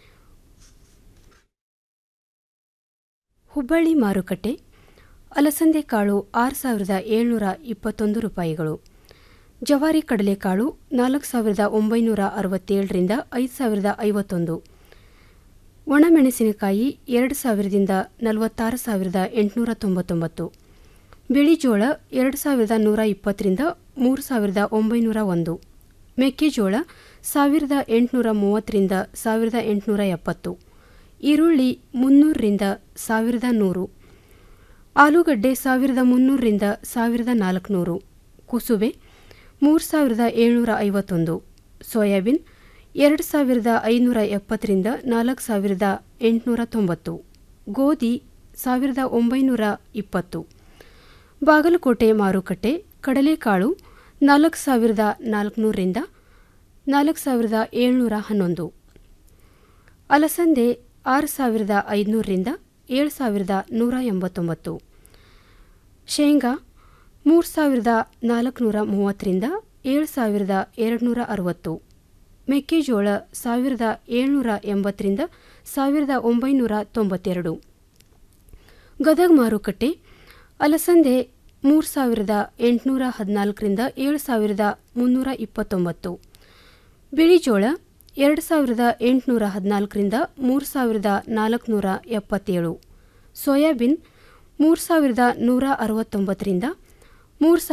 ಹುಬ್ಬಳ್ಳಿ ಮಾರುಕಟ್ಟೆ ಅಲಸಂದೆ ಕಾಳು ಆರು ಸಾವಿರದ ಏಳ್ನೂರ ಇಪ್ಪತ್ತೊಂದು ರೂಪಾಯಿಗಳು ಜವಾರಿ ಕಡಲೆಕಾಳು ನಾಲ್ಕು ಸಾವಿರದ ಒಂಬೈನೂರ ಅರವತ್ತೇಳರಿಂದ ಐದು ಸಾವಿರದ ಐವತ್ತೊಂದು ಒಣಮೆಣಸಿನಕಾಯಿ ಎರಡು ಸಾವಿರದಿಂದ ನಲವತ್ತಾರು ಸಾವಿರದ ಎಂಟುನೂರ ತೊಂಬತ್ತೊಂಬತ್ತು ಬಿಳಿಜೋಳ ಎರಡು ಸಾವಿರದ ನೂರ ಇಪ್ಪತ್ತರಿಂದ ಮೂರು ಸಾವಿರದ ಒಂಬೈನೂರ ಒಂದು ಮೆಕ್ಕೆಜೋಳ ಸಾವಿರದ ಎಂಟುನೂರ ಮೂವತ್ತರಿಂದ ಸಾವಿರದ ಎಂಟುನೂರ ಎಪ್ಪತ್ತು ಈರುಳ್ಳಿ ಮುನ್ನೂರರಿಂದ ಸಾವಿರದ ನೂರು ಆಲೂಗಡ್ಡೆ ಸಾವಿರದ ಮುನ್ನೂರರಿಂದ ಸಾವಿರದ ನಾಲ್ಕುನೂರು ಕುಸುಬೆ ಮೂರು ಸಾವಿರದ ಏಳ್ನೂರ ಐವತ್ತೊಂದು ಸೋಯಾಬೀನ್ ಎರಡು ಸಾವಿರದ ಐನೂರ ಎಪ್ಪತ್ತರಿಂದ ನಾಲ್ಕು ಸಾವಿರದ ಎಂಟುನೂರ ತೊಂಬತ್ತು ಗೋಧಿ ಸಾವಿರದ ಒಂಬೈನೂರ ಇಪ್ಪತ್ತು ಬಾಗಲಕೋಟೆ ಮಾರುಕಟ್ಟೆ ಕಡಲೆಕಾಳು ನಾಲ್ಕು ಸಾವಿರದ ನಾಲ್ಕುನೂರರಿಂದ ನಾಲ್ಕು ಸಾವಿರದ ಏಳ್ನೂರ ಹನ್ನೊಂದು ಅಲಸಂದೆ ಆರು ಸಾವಿರದ ಐದುನೂರರಿಂದ ಏಳು ಸಾವಿರದ ನೂರ ಎಂಬತ್ತೊಂಬತ್ತು ಶೇಂಗಾ ಮೂರು ಸಾವಿರದ ನಾಲ್ಕುನೂರ ಮೂವತ್ತರಿಂದ ಏಳು ಸಾವಿರದ ಎರಡುನೂರ ಅರವತ್ತು ಮೆಕ್ಕೆಜೋಳ ಸಾವಿರದ ಏಳ್ನೂರ ಎಂಬತ್ತರಿಂದ ಸಾವಿರದ ಒಂಬೈನೂರ ತೊಂಬತ್ತೆರಡು ಗದಗ ಮಾರುಕಟ್ಟೆ ಅಲಸಂದೆ ಮೂರು ಸಾವಿರದ ಎಂಟುನೂರ ಹದಿನಾಲ್ಕರಿಂದ ಏಳು ಸಾವಿರದ ಮುನ್ನೂರ ಇಪ್ಪತ್ತೊಂಬತ್ತು ಬಿಳಿಜೋಳ ಎರಡು ಸಾವಿರದ ಎಂಟುನೂರ ಹದಿನಾಲ್ಕರಿಂದ ಮೂರು ಸಾವಿರದ ನಾಲ್ಕುನೂರ ಎಪ್ಪತ್ತೇಳು ಸೋಯಾಬೀನ್ ಮೂರು ಸಾವಿರದ ನೂರ ಅರವತ್ತೊಂಬತ್ತರಿಂದ ಮೂರು